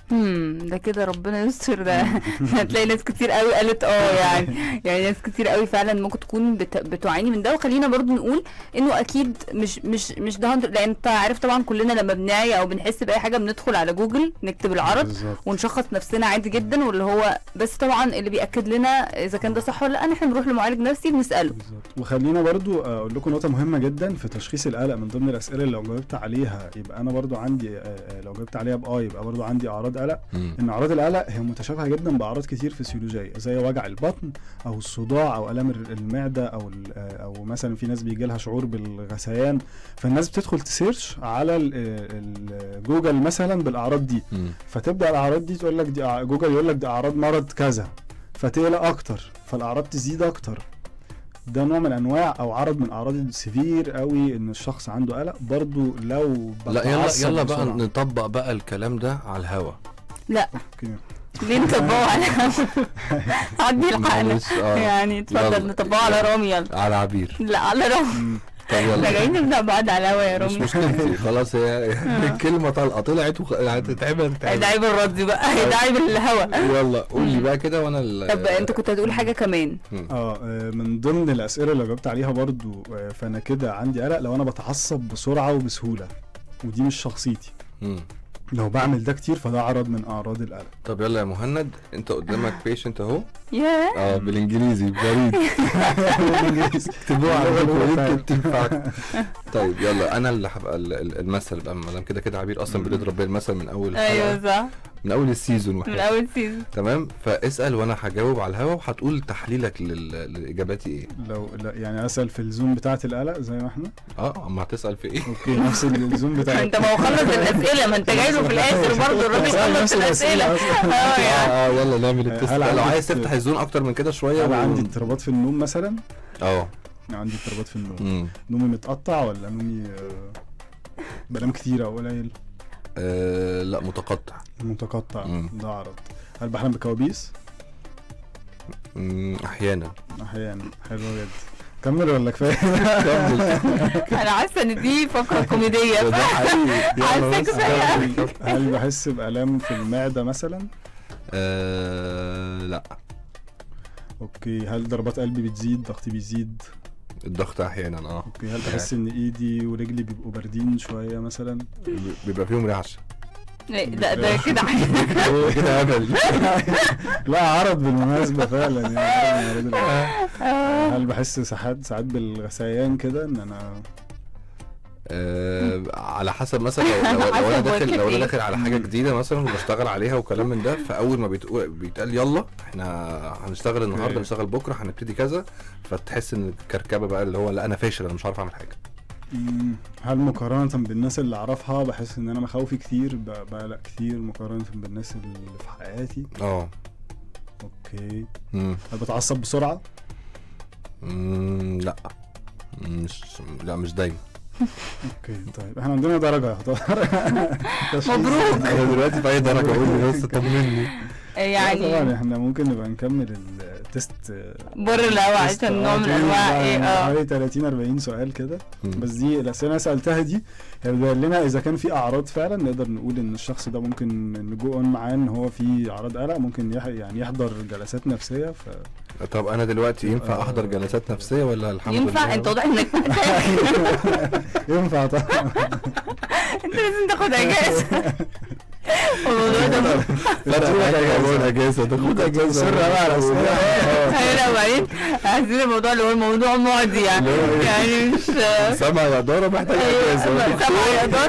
هم ده كده ربنا يستر ده هتلاقي ناس كتير قوي قالت اه يعني يعني ناس كتير قوي فعلا ممكن تكون بت... بتعاني من ده وخلينا برضو نقول انه اكيد مش مش مش ده 100 لان انت عارف طبعا كلنا لما بنعي او بنحس باي حاجه بندخل على جوجل نكتب العرض بالظبط ونشخص نفسنا عادي جدا واللي هو بس طبعا اللي بياكد لنا اذا كان ده صح ولا لا ان احنا نروح لمعالج نفسي بنساله بالظبط وخلينا برضو اقول لكم نقطه مهمه جدا في تشخيص القلق من ضمن الاسئله اللي لو جاوبت عليها يبقى انا برضو عندي آه، آه، لو جاوبت عليها باه يبقى برضو عندي اعراض قلق مم. ان اعراض القلق هي متشابهه جدا باعراض كتير فسيولوجيه زي وجع البطن او الصداع او الام الر- المعده او ال- آه، او مثلا في ناس بيجي لها شعور بالغثيان فالناس بتدخل تسيرش على ال- آه، ال- جوجل مثلا بالاعراض دي مم. فتبدا الاعراض دي تقول لك دي أع- جوجل يقول لك دي اعراض مرض كذا فتقلق اكتر فالاعراض تزيد اكتر ده نوع من انواع او عرض من اعراض السيفير قوي ان الشخص عنده قلق برضو لو لا يلا بتعصب يلا بقى بسرعة. نطبق بقى الكلام ده على الهوا لا اوكي ليه نطبقه على عدي الحقنا معلش، آه. يعني اتفضل يلا. نطبقه على رامي يلا على عبير لا على رامي مم. طب احنا يلا جايين نبدا بعض على الهوا يا مش رامي مشكلتي خلاص هي الكلمه طلقه طلعت وخ... هتتعبها هتتعبها ده عيب الرد بقى ده عيب الهوا يلا قول لي بقى كده وانا ال... طب انت كنت هتقول حاجه كمان مم. اه آه، من ضمن الاسئله اللي جاوبت عليها برضو آه، فانا كده عندي قلق لو انا بتعصب بسرعه وبسهوله ودي مش شخصيتي مم. لو بعمل ده كتير فده عرض من اعراض القلق طب يلا يا مهند انت قدامك بيشنت اهو ياه اه بالانجليزي بريد اكتبوها عندكم يمكن تنفعكم طيب يلا انا اللي هبقى ال- ال- المثل بقى ما دام كده كده عبير اصلا مم. بتضرب بيا المثل من اول ايوه الحلقه صح من اول السيزون من وحياتك. اول سيزون تمام فاسال وانا هجاوب على الهوا وهتقول تحليلك لل- لاجاباتي ايه لو لا يعني اسال في الزوم بتاعه القلق زي ما احنا اه اما هتسال في ايه اوكي نفس الزوم بتاع انت ما هو خلص الاسئله ما انت جاي له في الاخر برضه الراجل سأل خلص نفس الأسئلة الاسئله أصلاً. اه يعني اه اه يلا نعمل التست هل لو عندك- عايز تفتح الزون اكتر من كده شويه هل و- عندي اضطرابات في النوم مثلا اه عندي اضطرابات في النوم مم. نومي متقطع ولا نومي آه، بنام كتير او قليل آه، لا متقطع متقطع مم. ده عرض هل بحلم بكوابيس مم، احيانا احيانا حلو جدا كمل ولا كفايه كمل انا حاسه ان دي فقره كوميديه ده حقيقي يلا حاسة بس كفاية. كمل. هل بحس بالام في المعده مثلا آه، لا اوكي هل ضربات قلبي بتزيد ضغطي بيزيد الضغط احيانا اه اوكي هل بحس ان ايدي ورجلي بيبقوا باردين شويه مثلا بيبقى فيهم رعشه لا ده ده كده كده هبل لا عرض بالمناسبه فعلا يعني عرض من أعراض القلق. آه. هل بحس ساعات ساعات بالغثيان كده ان انا آه، على حسب مثلا لو, لو, لو انا حسب داخل لو وقت انا إيه. داخل على حاجه جديده مثلا وبشتغل عليها وكلام من ده فاول ما بيتقو- بيتقال يلا احنا هنشتغل النهارده أوكي. هنشتغل بكره هنبتدي كذا فتحس ان الكركبه بقى اللي هو لا انا فاشل انا مش عارف اعمل حاجه مم، هل مقارنة بالناس اللي أعرفها بحس إن أنا مخاوفي كتير ب- بقلق كتير مقارنة بالناس اللي في حياتي اه أوكي مم. هل بتعصب بسرعة؟ مم، لا مش لا مش دايما أوكي طيب إحنا عندنا درجة يا اختار مبروك. انا دلوقتي في اي درجه قول لي بس طمني طبعا يعني إحنا ممكن نبقى نكمل التست بر الهوا عشان نوع من انواع ايه اه حوالي 30 40 سؤال كده مم. بس دي الأسئلة اللي أنا سألتها دي هي بتبين لنا إذا كان في أعراض فعلا نقدر نقول إن الشخص ده ممكن نجو أون معاه إن هو في أعراض قلق ممكن يح يعني يحضر جلسات نفسية ف طب انا دلوقتي ينفع آه. احضر جلسات نفسيه ولا الحمد لله ينفع انت واضح انك محتاج ينفع طبعا انت لازم تاخد اجازه الموضوع ده فرق حاجه هو الاجازه ده خد اجازه سر بقى على الأسئلة. ايوه وبعدين عايزين الموضوع اللي هو الموضوع معدي يعني يعني مش سامع يا دارة محتاج اجازه ايوه سامع يا دار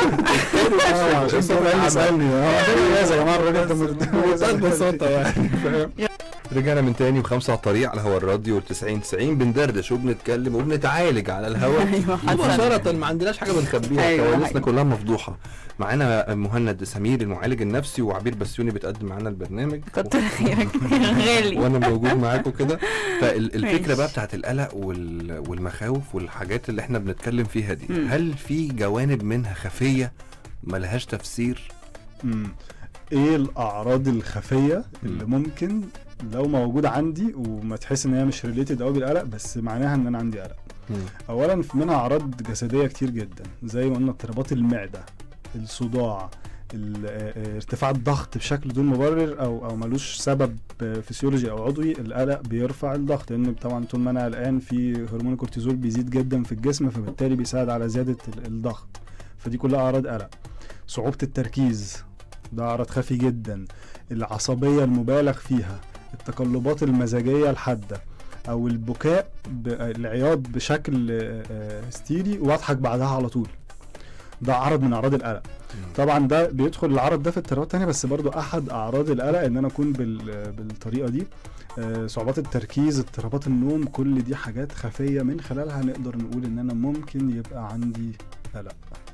اه عشان كده اللي سألني اه يا جماعه الراجل ده بمنتهى البساطة يعني فاهم رجعنا من تاني وخمسة على الطريق على هوا الراديو 90 90 بندردش وبنتكلم وبنتعالج على الهوا أيوة، حسن. مباشرة ما عندناش حاجة بنخبيها أيوة، كواليسنا حقيقي. كلها مفضوحة معانا مهند سمير المعالج النفسي وعبير بسيوني بتقدم معانا البرنامج كتر خيرك غالي وانا موجود معاكم كده فالفكره ماشي. بقى بتاعت القلق وال- والمخاوف والحاجات اللي احنا بنتكلم فيها دي مم. هل في جوانب منها خفيه ملهاش تفسير مم. ايه الاعراض الخفيه اللي ممكن لو موجوده عندي وما تحس ان هي مش ريليتد قوي بالقلق بس معناها ان انا عندي قلق اولا في منها اعراض جسديه كتير جدا زي ما قلنا اضطرابات المعده الصداع ال- آه، ارتفاع الضغط بشكل دون مبرر او او ملوش سبب آه، فسيولوجي او عضوي القلق بيرفع الضغط لان طبعا طول ما انا قلقان في هرمون الكورتيزول بيزيد جدا في الجسم فبالتالي بيساعد على زياده ال- الضغط فدي كلها اعراض قلق صعوبه التركيز ده عرض خفي جدا العصبيه المبالغ فيها التقلبات المزاجيه الحاده او البكاء ب- العياط بشكل آه، آه، هستيري واضحك بعدها على طول ده عرض من اعراض القلق طبعا ده بيدخل العرض ده في اضطرابات تانية بس برضو احد اعراض القلق ان انا اكون بال- بالطريقه دي آه، صعوبات التركيز اضطرابات النوم كل دي حاجات خفيه من خلالها نقدر نقول ان انا ممكن يبقى عندي قلق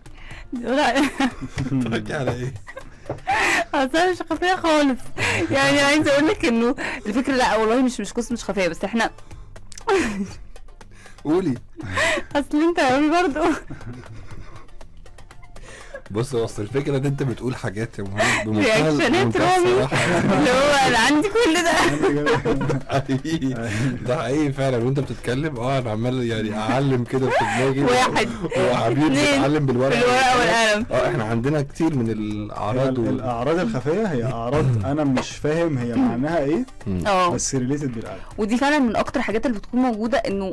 لا بحكي على ايه اصل أنا مش خفيه خالص يعني عايزه اقول لك انه الفكره لا والله مش مش قصه مش خفيه بس احنا قولي اصل انت قوي برضه بص اصل الفكره ان انت بتقول حاجات يا مهند بمنتهى رياكشنات بمنتهى رامي الصراحة. اللي هو انا عندي كل ده حقيقي ده حقيقي فعلا وانت بتتكلم اه انا عمال يعني اعلم كده في دماغي واحد، وعبير اتنين، بتعلم بالورقه بالورقه والقلم اه احنا عندنا كتير من هي الاعراض ال- و... الاعراض الخفيه هي اعراض انا مش فاهم هي معناها ايه مم. اه بس ريليتد بالقلق ودي فعلا من اكتر الحاجات اللي بتكون موجوده انه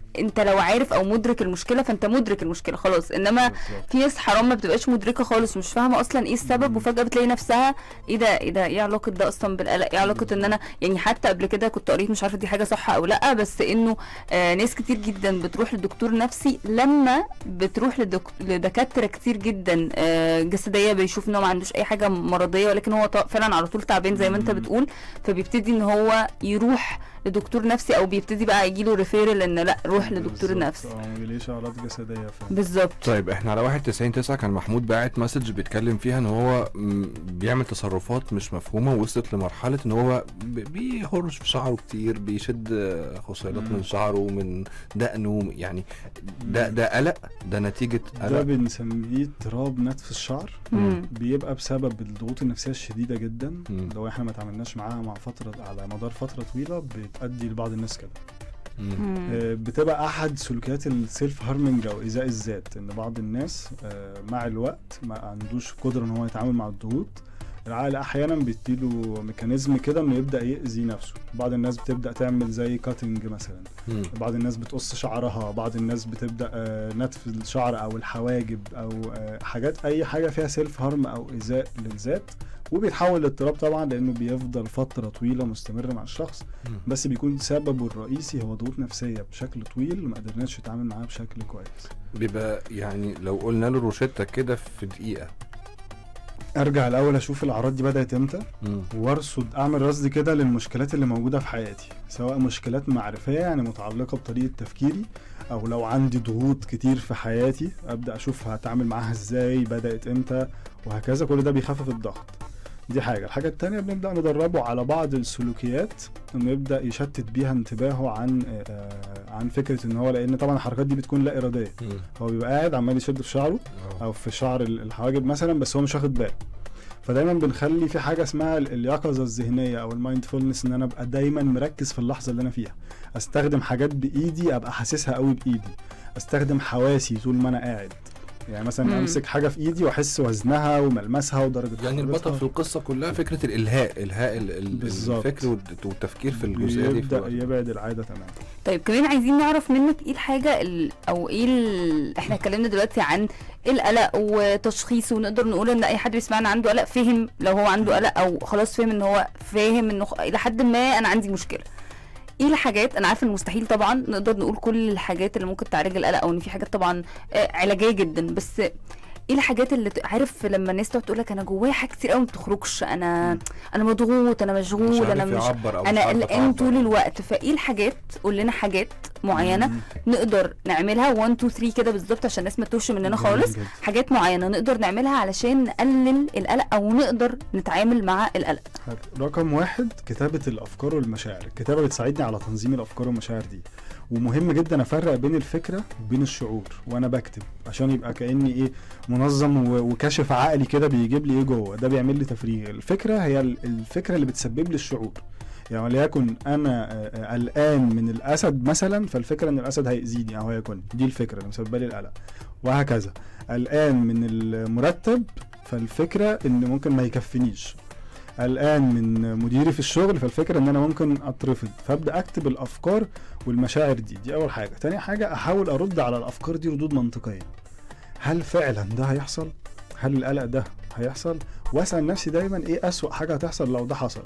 انت لو عارف او مدرك المشكله فانت مدرك المشكله خلاص انما بالظبط. في ناس حرام ما بتبقاش مدركه خالص ومش فاهمه اصلا ايه السبب مم. وفجاه بتلاقي نفسها ايه ده ايه ده ايه علاقه ده اصلا بالقلق ايه علاقه ان انا يعني حتى قبل كده كنت قريت مش عارفه دي حاجه صح او لا بس انه آه ناس كتير جدا بتروح لدكتور نفسي لما بتروح لدك... لدكاتره كتير جدا آه جسديه بيشوف ان هو ما عندوش اي حاجه مرضيه ولكن هو ط- فعلا على طول تعبان زي ما انت مم. بتقول فبيبتدي ان هو يروح لدكتور نفسي او بيبتدي بقى يجي له ريفيرال ان لا روح لدكتور بالظبط. نفسي اه ما بيلاقيش اعراض جسديه فعلا بالظبط طيب احنا على 91 9 كان محمود باعت مسج بيتكلم فيها ان هو م، بيعمل تصرفات مش مفهومه وصلت لمرحله ان هو ب- بيهرش في شعره كتير بيشد آه، خصيلات مم. من شعره من دقنه يعني ده ده قلق ده نتيجه ده قلق بنسميه اضطراب نتف الشعر مم. بيبقى بسبب الضغوط النفسيه الشديده جدا مم. لو احنا ما تعاملناش معاها مع فتره على مدار فتره طويله بتؤدي لبعض الناس كده مم. مم. آه، بتبقى احد سلوكيات السيلف هارمنج او ايذاء الذات ان بعض الناس آه، مع الوقت ما عندوش قدره ان هو يتعامل مع الضغوط العقل احيانا بيديله ميكانيزم كده انه يبدا ياذي نفسه بعض الناس بتبدا تعمل زي كاتنج مثلا مم. بعض الناس بتقص شعرها بعض الناس بتبدا آه، نتف الشعر او الحواجب او آه، حاجات اي حاجه فيها سيلف هارم او ايذاء للذات وبيتحول لاضطراب طبعا لانه بيفضل فتره طويله مستمر مع الشخص مم. بس بيكون سببه الرئيسي هو ضغوط نفسيه بشكل طويل ما قدرناش نتعامل معاها بشكل كويس بيبقى يعني لو قلنا له روشتة كده في دقيقه ارجع الاول اشوف الاعراض دي بدات امتى مم. وارصد اعمل رصد كده للمشكلات اللي موجوده في حياتي سواء مشكلات معرفيه يعني متعلقه بطريقه تفكيري او لو عندي ضغوط كتير في حياتي ابدا اشوف هتعامل معاها ازاي بدات امتى وهكذا كل ده بيخفف الضغط دي حاجه الحاجه التانية بنبدا ندربه على بعض السلوكيات انه يبدا يشتت بيها انتباهه عن آه، آه، عن فكره ان هو لان طبعا الحركات دي بتكون لا اراديه مم. هو بيبقى قاعد عمال يشد في شعره آه. او في شعر ال- الحواجب مثلا بس هو مش واخد باله فدايما بنخلي في حاجه اسمها ال- اليقظه الذهنيه او المايندفولنس ان انا ابقى دايما مركز في اللحظه اللي انا فيها استخدم حاجات بايدي ابقى حاسسها قوي بايدي استخدم حواسي طول ما انا قاعد يعني مثلا مم. امسك حاجه في ايدي واحس وزنها وملمسها ودرجه يعني البطل حرارتها. في القصه كلها فكره الالهاء الهاء ال- ال- بالظبط. الفكر والت- والتفكير في الجزئيه دي في بيبدا الوقت. يبعد العاده تماما طيب كمان عايزين نعرف منك ايه الحاجه ال... او ايه ال... احنا اتكلمنا دلوقتي عن القلق وتشخيصه ونقدر نقول ان اي حد بيسمعنا عنده قلق فهم لو هو عنده قلق او خلاص فهم ان هو فاهم انه خ- الى حد ما انا عندي مشكله ايه الحاجات انا عارفه المستحيل طبعا نقدر نقول كل الحاجات اللي ممكن تعالج القلق او ان في حاجات طبعا آه، علاجيه جدا بس ايه الحاجات اللي ت- عارف لما الناس تقعد تقول لك انا جوايا حاجات كتير قوي ما بتخرجش انا انا مضغوط انا مش مشغول انا عارف مش يعبر او مش انا عارفة قلقان طول تعبر. الوقت فايه الحاجات قول لنا حاجات معينه مم. نقدر نعملها 1 2 3 كده بالظبط عشان الناس ما تتوهش مننا جميل خالص جدا. حاجات معينه نقدر نعملها علشان نقلل القلق او نقدر نتعامل مع القلق رقم واحد كتابة الأفكار والمشاعر الكتابة بتساعدني على تنظيم الأفكار والمشاعر دي ومهم جدا أفرق بين الفكرة وبين الشعور وأنا بكتب عشان يبقى كأني إيه منظم و- وكاشف عقلي كده بيجيب لي إيه جوه ده بيعمل لي تفريغ الفكرة هي ال- الفكرة اللي بتسبب لي الشعور يعني وليكن أنا آه، آه، قلقان من الأسد مثلا فالفكرة إن الأسد هيأذيني أو هياكلني دي الفكرة اللي مسببة لي القلق وهكذا قلقان من المرتب فالفكرة إن ممكن ما يكفنيش قلقان من مديري في الشغل فالفكره ان انا ممكن اترفض فابدا اكتب الافكار والمشاعر دي دي اول حاجه تاني حاجه احاول ارد على الافكار دي ردود منطقيه هل فعلا ده هيحصل هل القلق ده هيحصل واسال نفسي دايما ايه اسوا حاجه هتحصل لو ده حصل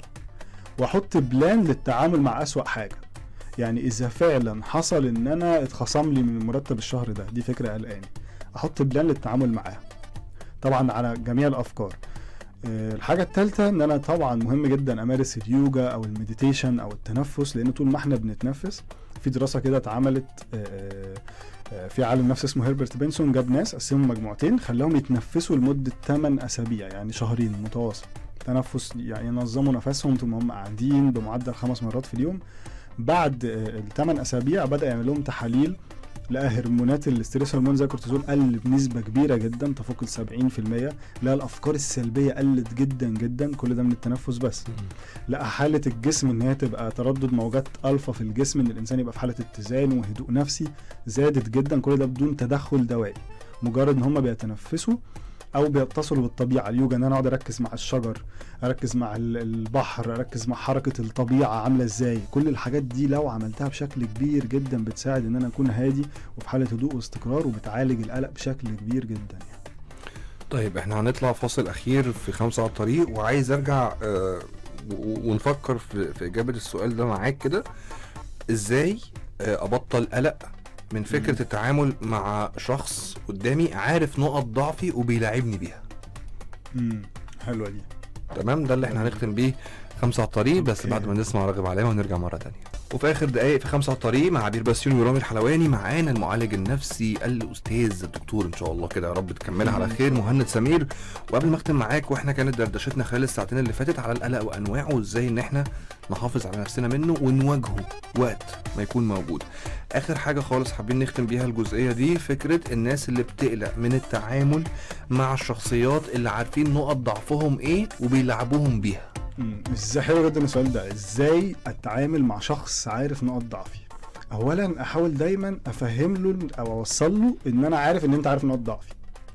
واحط بلان للتعامل مع اسوا حاجه يعني اذا فعلا حصل ان انا اتخصم لي من مرتب الشهر ده دي فكره قلقاني احط بلان للتعامل معاها طبعا على جميع الافكار آه، الحاجة التالتة ان انا طبعا مهم جدا امارس اليوجا او المديتيشن او التنفس لان طول ما احنا بنتنفس في دراسة كده اتعملت آه، آه، في عالم نفس اسمه هيربرت بنسون جاب ناس قسمهم مجموعتين خلاهم يتنفسوا لمدة 8 اسابيع يعني شهرين متواصل تنفس يعني ينظموا نفسهم طول ما هم قاعدين بمعدل خمس مرات في اليوم بعد الثمان اسابيع بدا يعمل لهم تحاليل لقى هرمونات الاستريس هرمون زي الكورتيزول قل بنسبه كبيره جدا تفوق ال 70% لقى الافكار السلبيه قلت جدا جدا كل ده من التنفس بس لقى حاله الجسم ان هي تبقى تردد موجات الفا في الجسم ان الانسان يبقى في حاله اتزان وهدوء نفسي زادت جدا كل ده بدون تدخل دوائي مجرد ان هم بيتنفسوا او بيتصلوا بالطبيعه اليوجا ان انا اقعد اركز مع الشجر اركز مع ال- البحر اركز مع حركه الطبيعه عامله ازاي كل الحاجات دي لو عملتها بشكل كبير جدا بتساعد ان انا اكون هادي وفي حاله هدوء واستقرار وبتعالج القلق بشكل كبير جدا يعني. طيب احنا هنطلع فاصل اخير في خمسة على الطريق وعايز ارجع آه و- ونفكر في, في اجابة السؤال ده معاك كده ازاي آه ابطل قلق من فكرة مم. التعامل مع شخص قدامي عارف نقط ضعفي وبيلاعبني بيها امم حلوه دي تمام ده اللي احنا هنختم بيه خمسة على الطريق بس أوكي. بعد ما نسمع راغب علامة ونرجع مرة تانية وفي اخر دقايق في خمسة على الطريق مع عبير بسيوني ورامي الحلواني معانا المعالج النفسي الاستاذ الدكتور ان شاء الله كده يا رب تكملها على خير مهند سمير وقبل ما اختم معاك واحنا كانت دردشتنا خلال الساعتين اللي فاتت على القلق وانواعه وازاي ان احنا نحافظ على نفسنا منه ونواجهه وقت ما يكون موجود اخر حاجه خالص حابين نختم بيها الجزئيه دي فكره الناس اللي بتقلق من التعامل مع الشخصيات اللي عارفين نقط ضعفهم ايه وبيلعبوهم بيها مم. ازاي حلو جدا السؤال ده ازاي اتعامل مع شخص عارف نقط ضعفي اولا احاول دايما افهم له او اوصل له ان انا عارف ان انت عارف نقط ضعفي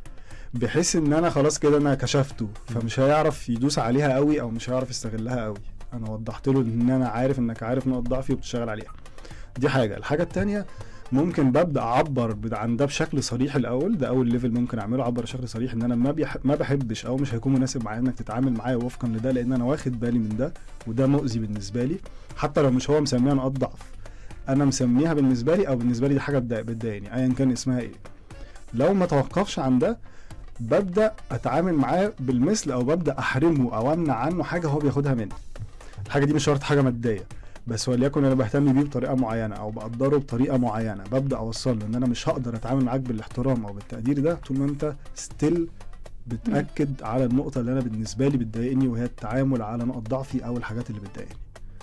بحيث ان انا خلاص كده انا كشفته فمش هيعرف يدوس عليها قوي او مش هيعرف يستغلها قوي انا وضحت له ان انا عارف انك عارف نقط ضعفي وبتشتغل عليها دي حاجه الحاجه التانية ممكن ببدا اعبر بد- عن ده بشكل صريح الاول ده اول ليفل ممكن اعمله اعبر بشكل صريح ان انا ما بيح... ما بحبش او مش هيكون مناسب معايا انك تتعامل معايا وفقا لده لان انا واخد بالي من ده وده مؤذي بالنسبه لي حتى لو مش هو مسميها نقاط ضعف انا مسميها بالنسبه لي او بالنسبه لي دي حاجه بتضايق- بتضايقني ايا كان اسمها ايه لو ما توقفش عن ده ببدا اتعامل معاه بالمثل او ببدا احرمه او امنع عنه حاجه هو بياخدها مني الحاجه دي مش شرط حاجه ماديه بس وليكن انا بهتم بيه بطريقه معينه او بقدره بطريقه معينه ببدا اوصل له ان انا مش هقدر اتعامل معاك بالاحترام او بالتقدير ده طول ما انت ستيل بتاكد على النقطه اللي انا بالنسبه لي بتضايقني وهي التعامل على نقط ضعفي او الحاجات اللي بتضايقني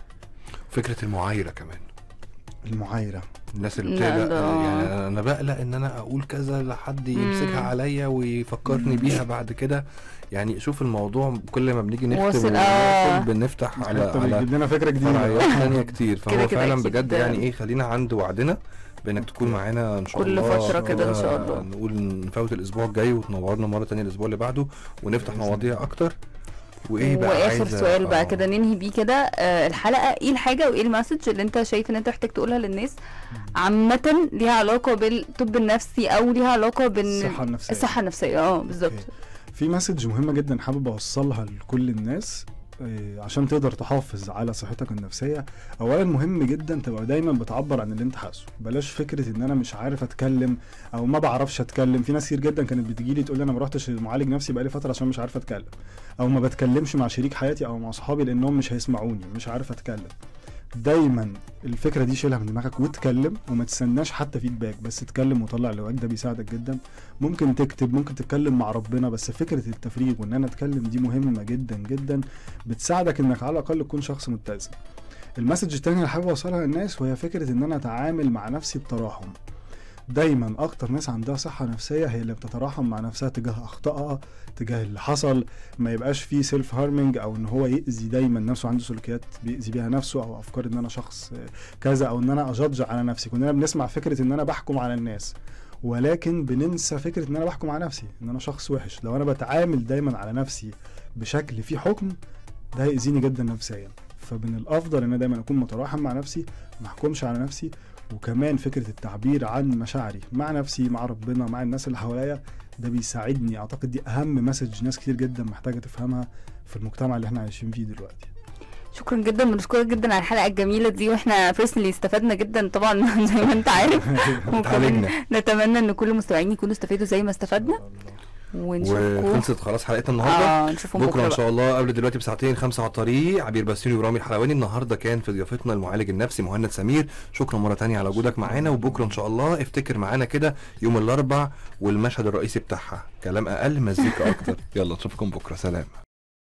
فكره المعايره كمان المعايره الناس اللي لا، بتقلق ده- يعني انا بقلق ان انا اقول كذا لحد يمسكها مم. عليا ويفكرني مم. بيها بعد كده يعني شوف الموضوع كل ما بنيجي نختم واصل، ونقفل آه. بنفتح على حتى على بيجيب لنا فكره فرعيات جديده تانية كتير كده فهو كده فعلا أكيد. بجد يعني ايه خلينا عند وعدنا بانك تكون معانا ان شاء كل الله فترة كده إن شاء الله. نقول نفوت الاسبوع الجاي وتنورنا مره تانية الاسبوع اللي بعده ونفتح بإذن مواضيع اكتر وايه بقى واخر عايزة- سؤال بقى آه. كده ننهي بيه كده آه الحلقه ايه الحاجه وايه المسج اللي انت شايف ان انت محتاج تقولها للناس عامه ليها علاقه بالطب النفسي او ليها علاقه بال الصحه النفسيه الصحه النفسيه اه بالظبط أوكي. في مسج مهمه جدا حابب اوصلها لكل الناس إيه، عشان تقدر تحافظ على صحتك النفسيه اولا مهم جدا تبقى دايما بتعبر عن اللي انت حاسه بلاش فكره ان انا مش عارف اتكلم او ما بعرفش اتكلم في ناس كتير جدا كانت بتجي لي تقول لي انا ما رحتش لمعالج نفسي بقالي فتره عشان مش عارف اتكلم او ما بتكلمش مع شريك حياتي او مع اصحابي لانهم مش هيسمعوني مش عارف اتكلم دايما الفكره دي شيلها من دماغك واتكلم وما تستناش حتى فيدباك بس اتكلم وطلع اللي جواك ده بيساعدك جدا ممكن تكتب ممكن تتكلم مع ربنا بس فكره التفريغ وان انا اتكلم دي مهمه جدا جدا بتساعدك انك على الاقل تكون شخص متزن المسج التانية اللي حابب اوصلها للناس وهي فكره ان انا اتعامل مع نفسي بتراحم دايما اكتر ناس عندها صحه نفسيه هي اللي بتتراحم مع نفسها تجاه اخطائها تجاه اللي حصل ما يبقاش فيه سيلف هارمنج او ان هو يأذي دايما نفسه عنده سلوكيات بيأذي بيها نفسه او افكار ان انا شخص كذا او ان انا اجادج على نفسي كلنا بنسمع فكره ان انا بحكم على الناس ولكن بننسى فكره ان انا بحكم على نفسي ان انا شخص وحش لو انا بتعامل دايما على نفسي بشكل فيه حكم ده هيأذيني جدا نفسيا فمن الافضل ان انا دايما اكون متراحم مع نفسي ما احكمش على نفسي وكمان فكره التعبير عن مشاعري مع نفسي مع ربنا مع الناس اللي حواليا ده بيساعدني اعتقد دي اهم مسج ناس كتير جدا محتاجه تفهمها في المجتمع اللي احنا عايشين فيه دلوقتي شكرا جدا بنشكرك جدا على الحلقه الجميله دي واحنا بيرسونلي استفدنا جدا طبعا زي ما انت عارف اتعالجنا نتمنى ان كل المستمعين يكونوا استفادوا زي ما استفدنا ونشوفكم وخلصت خلاص حلقتنا النهارده اه نشوفهم بكره بكره ان بقى. شاء الله قبل دلوقتي بساعتين خمسة على الطريق عبير بسيوني ورامي الحلواني النهارده كان في ضيافتنا المعالج النفسي مهند سمير شكرا مره تانية على وجودك معانا وبكره ان شاء الله افتكر معانا كده يوم الاربع والمشهد الرئيسي بتاعها كلام اقل مزيكا اكتر يلا نشوفكم بكره سلام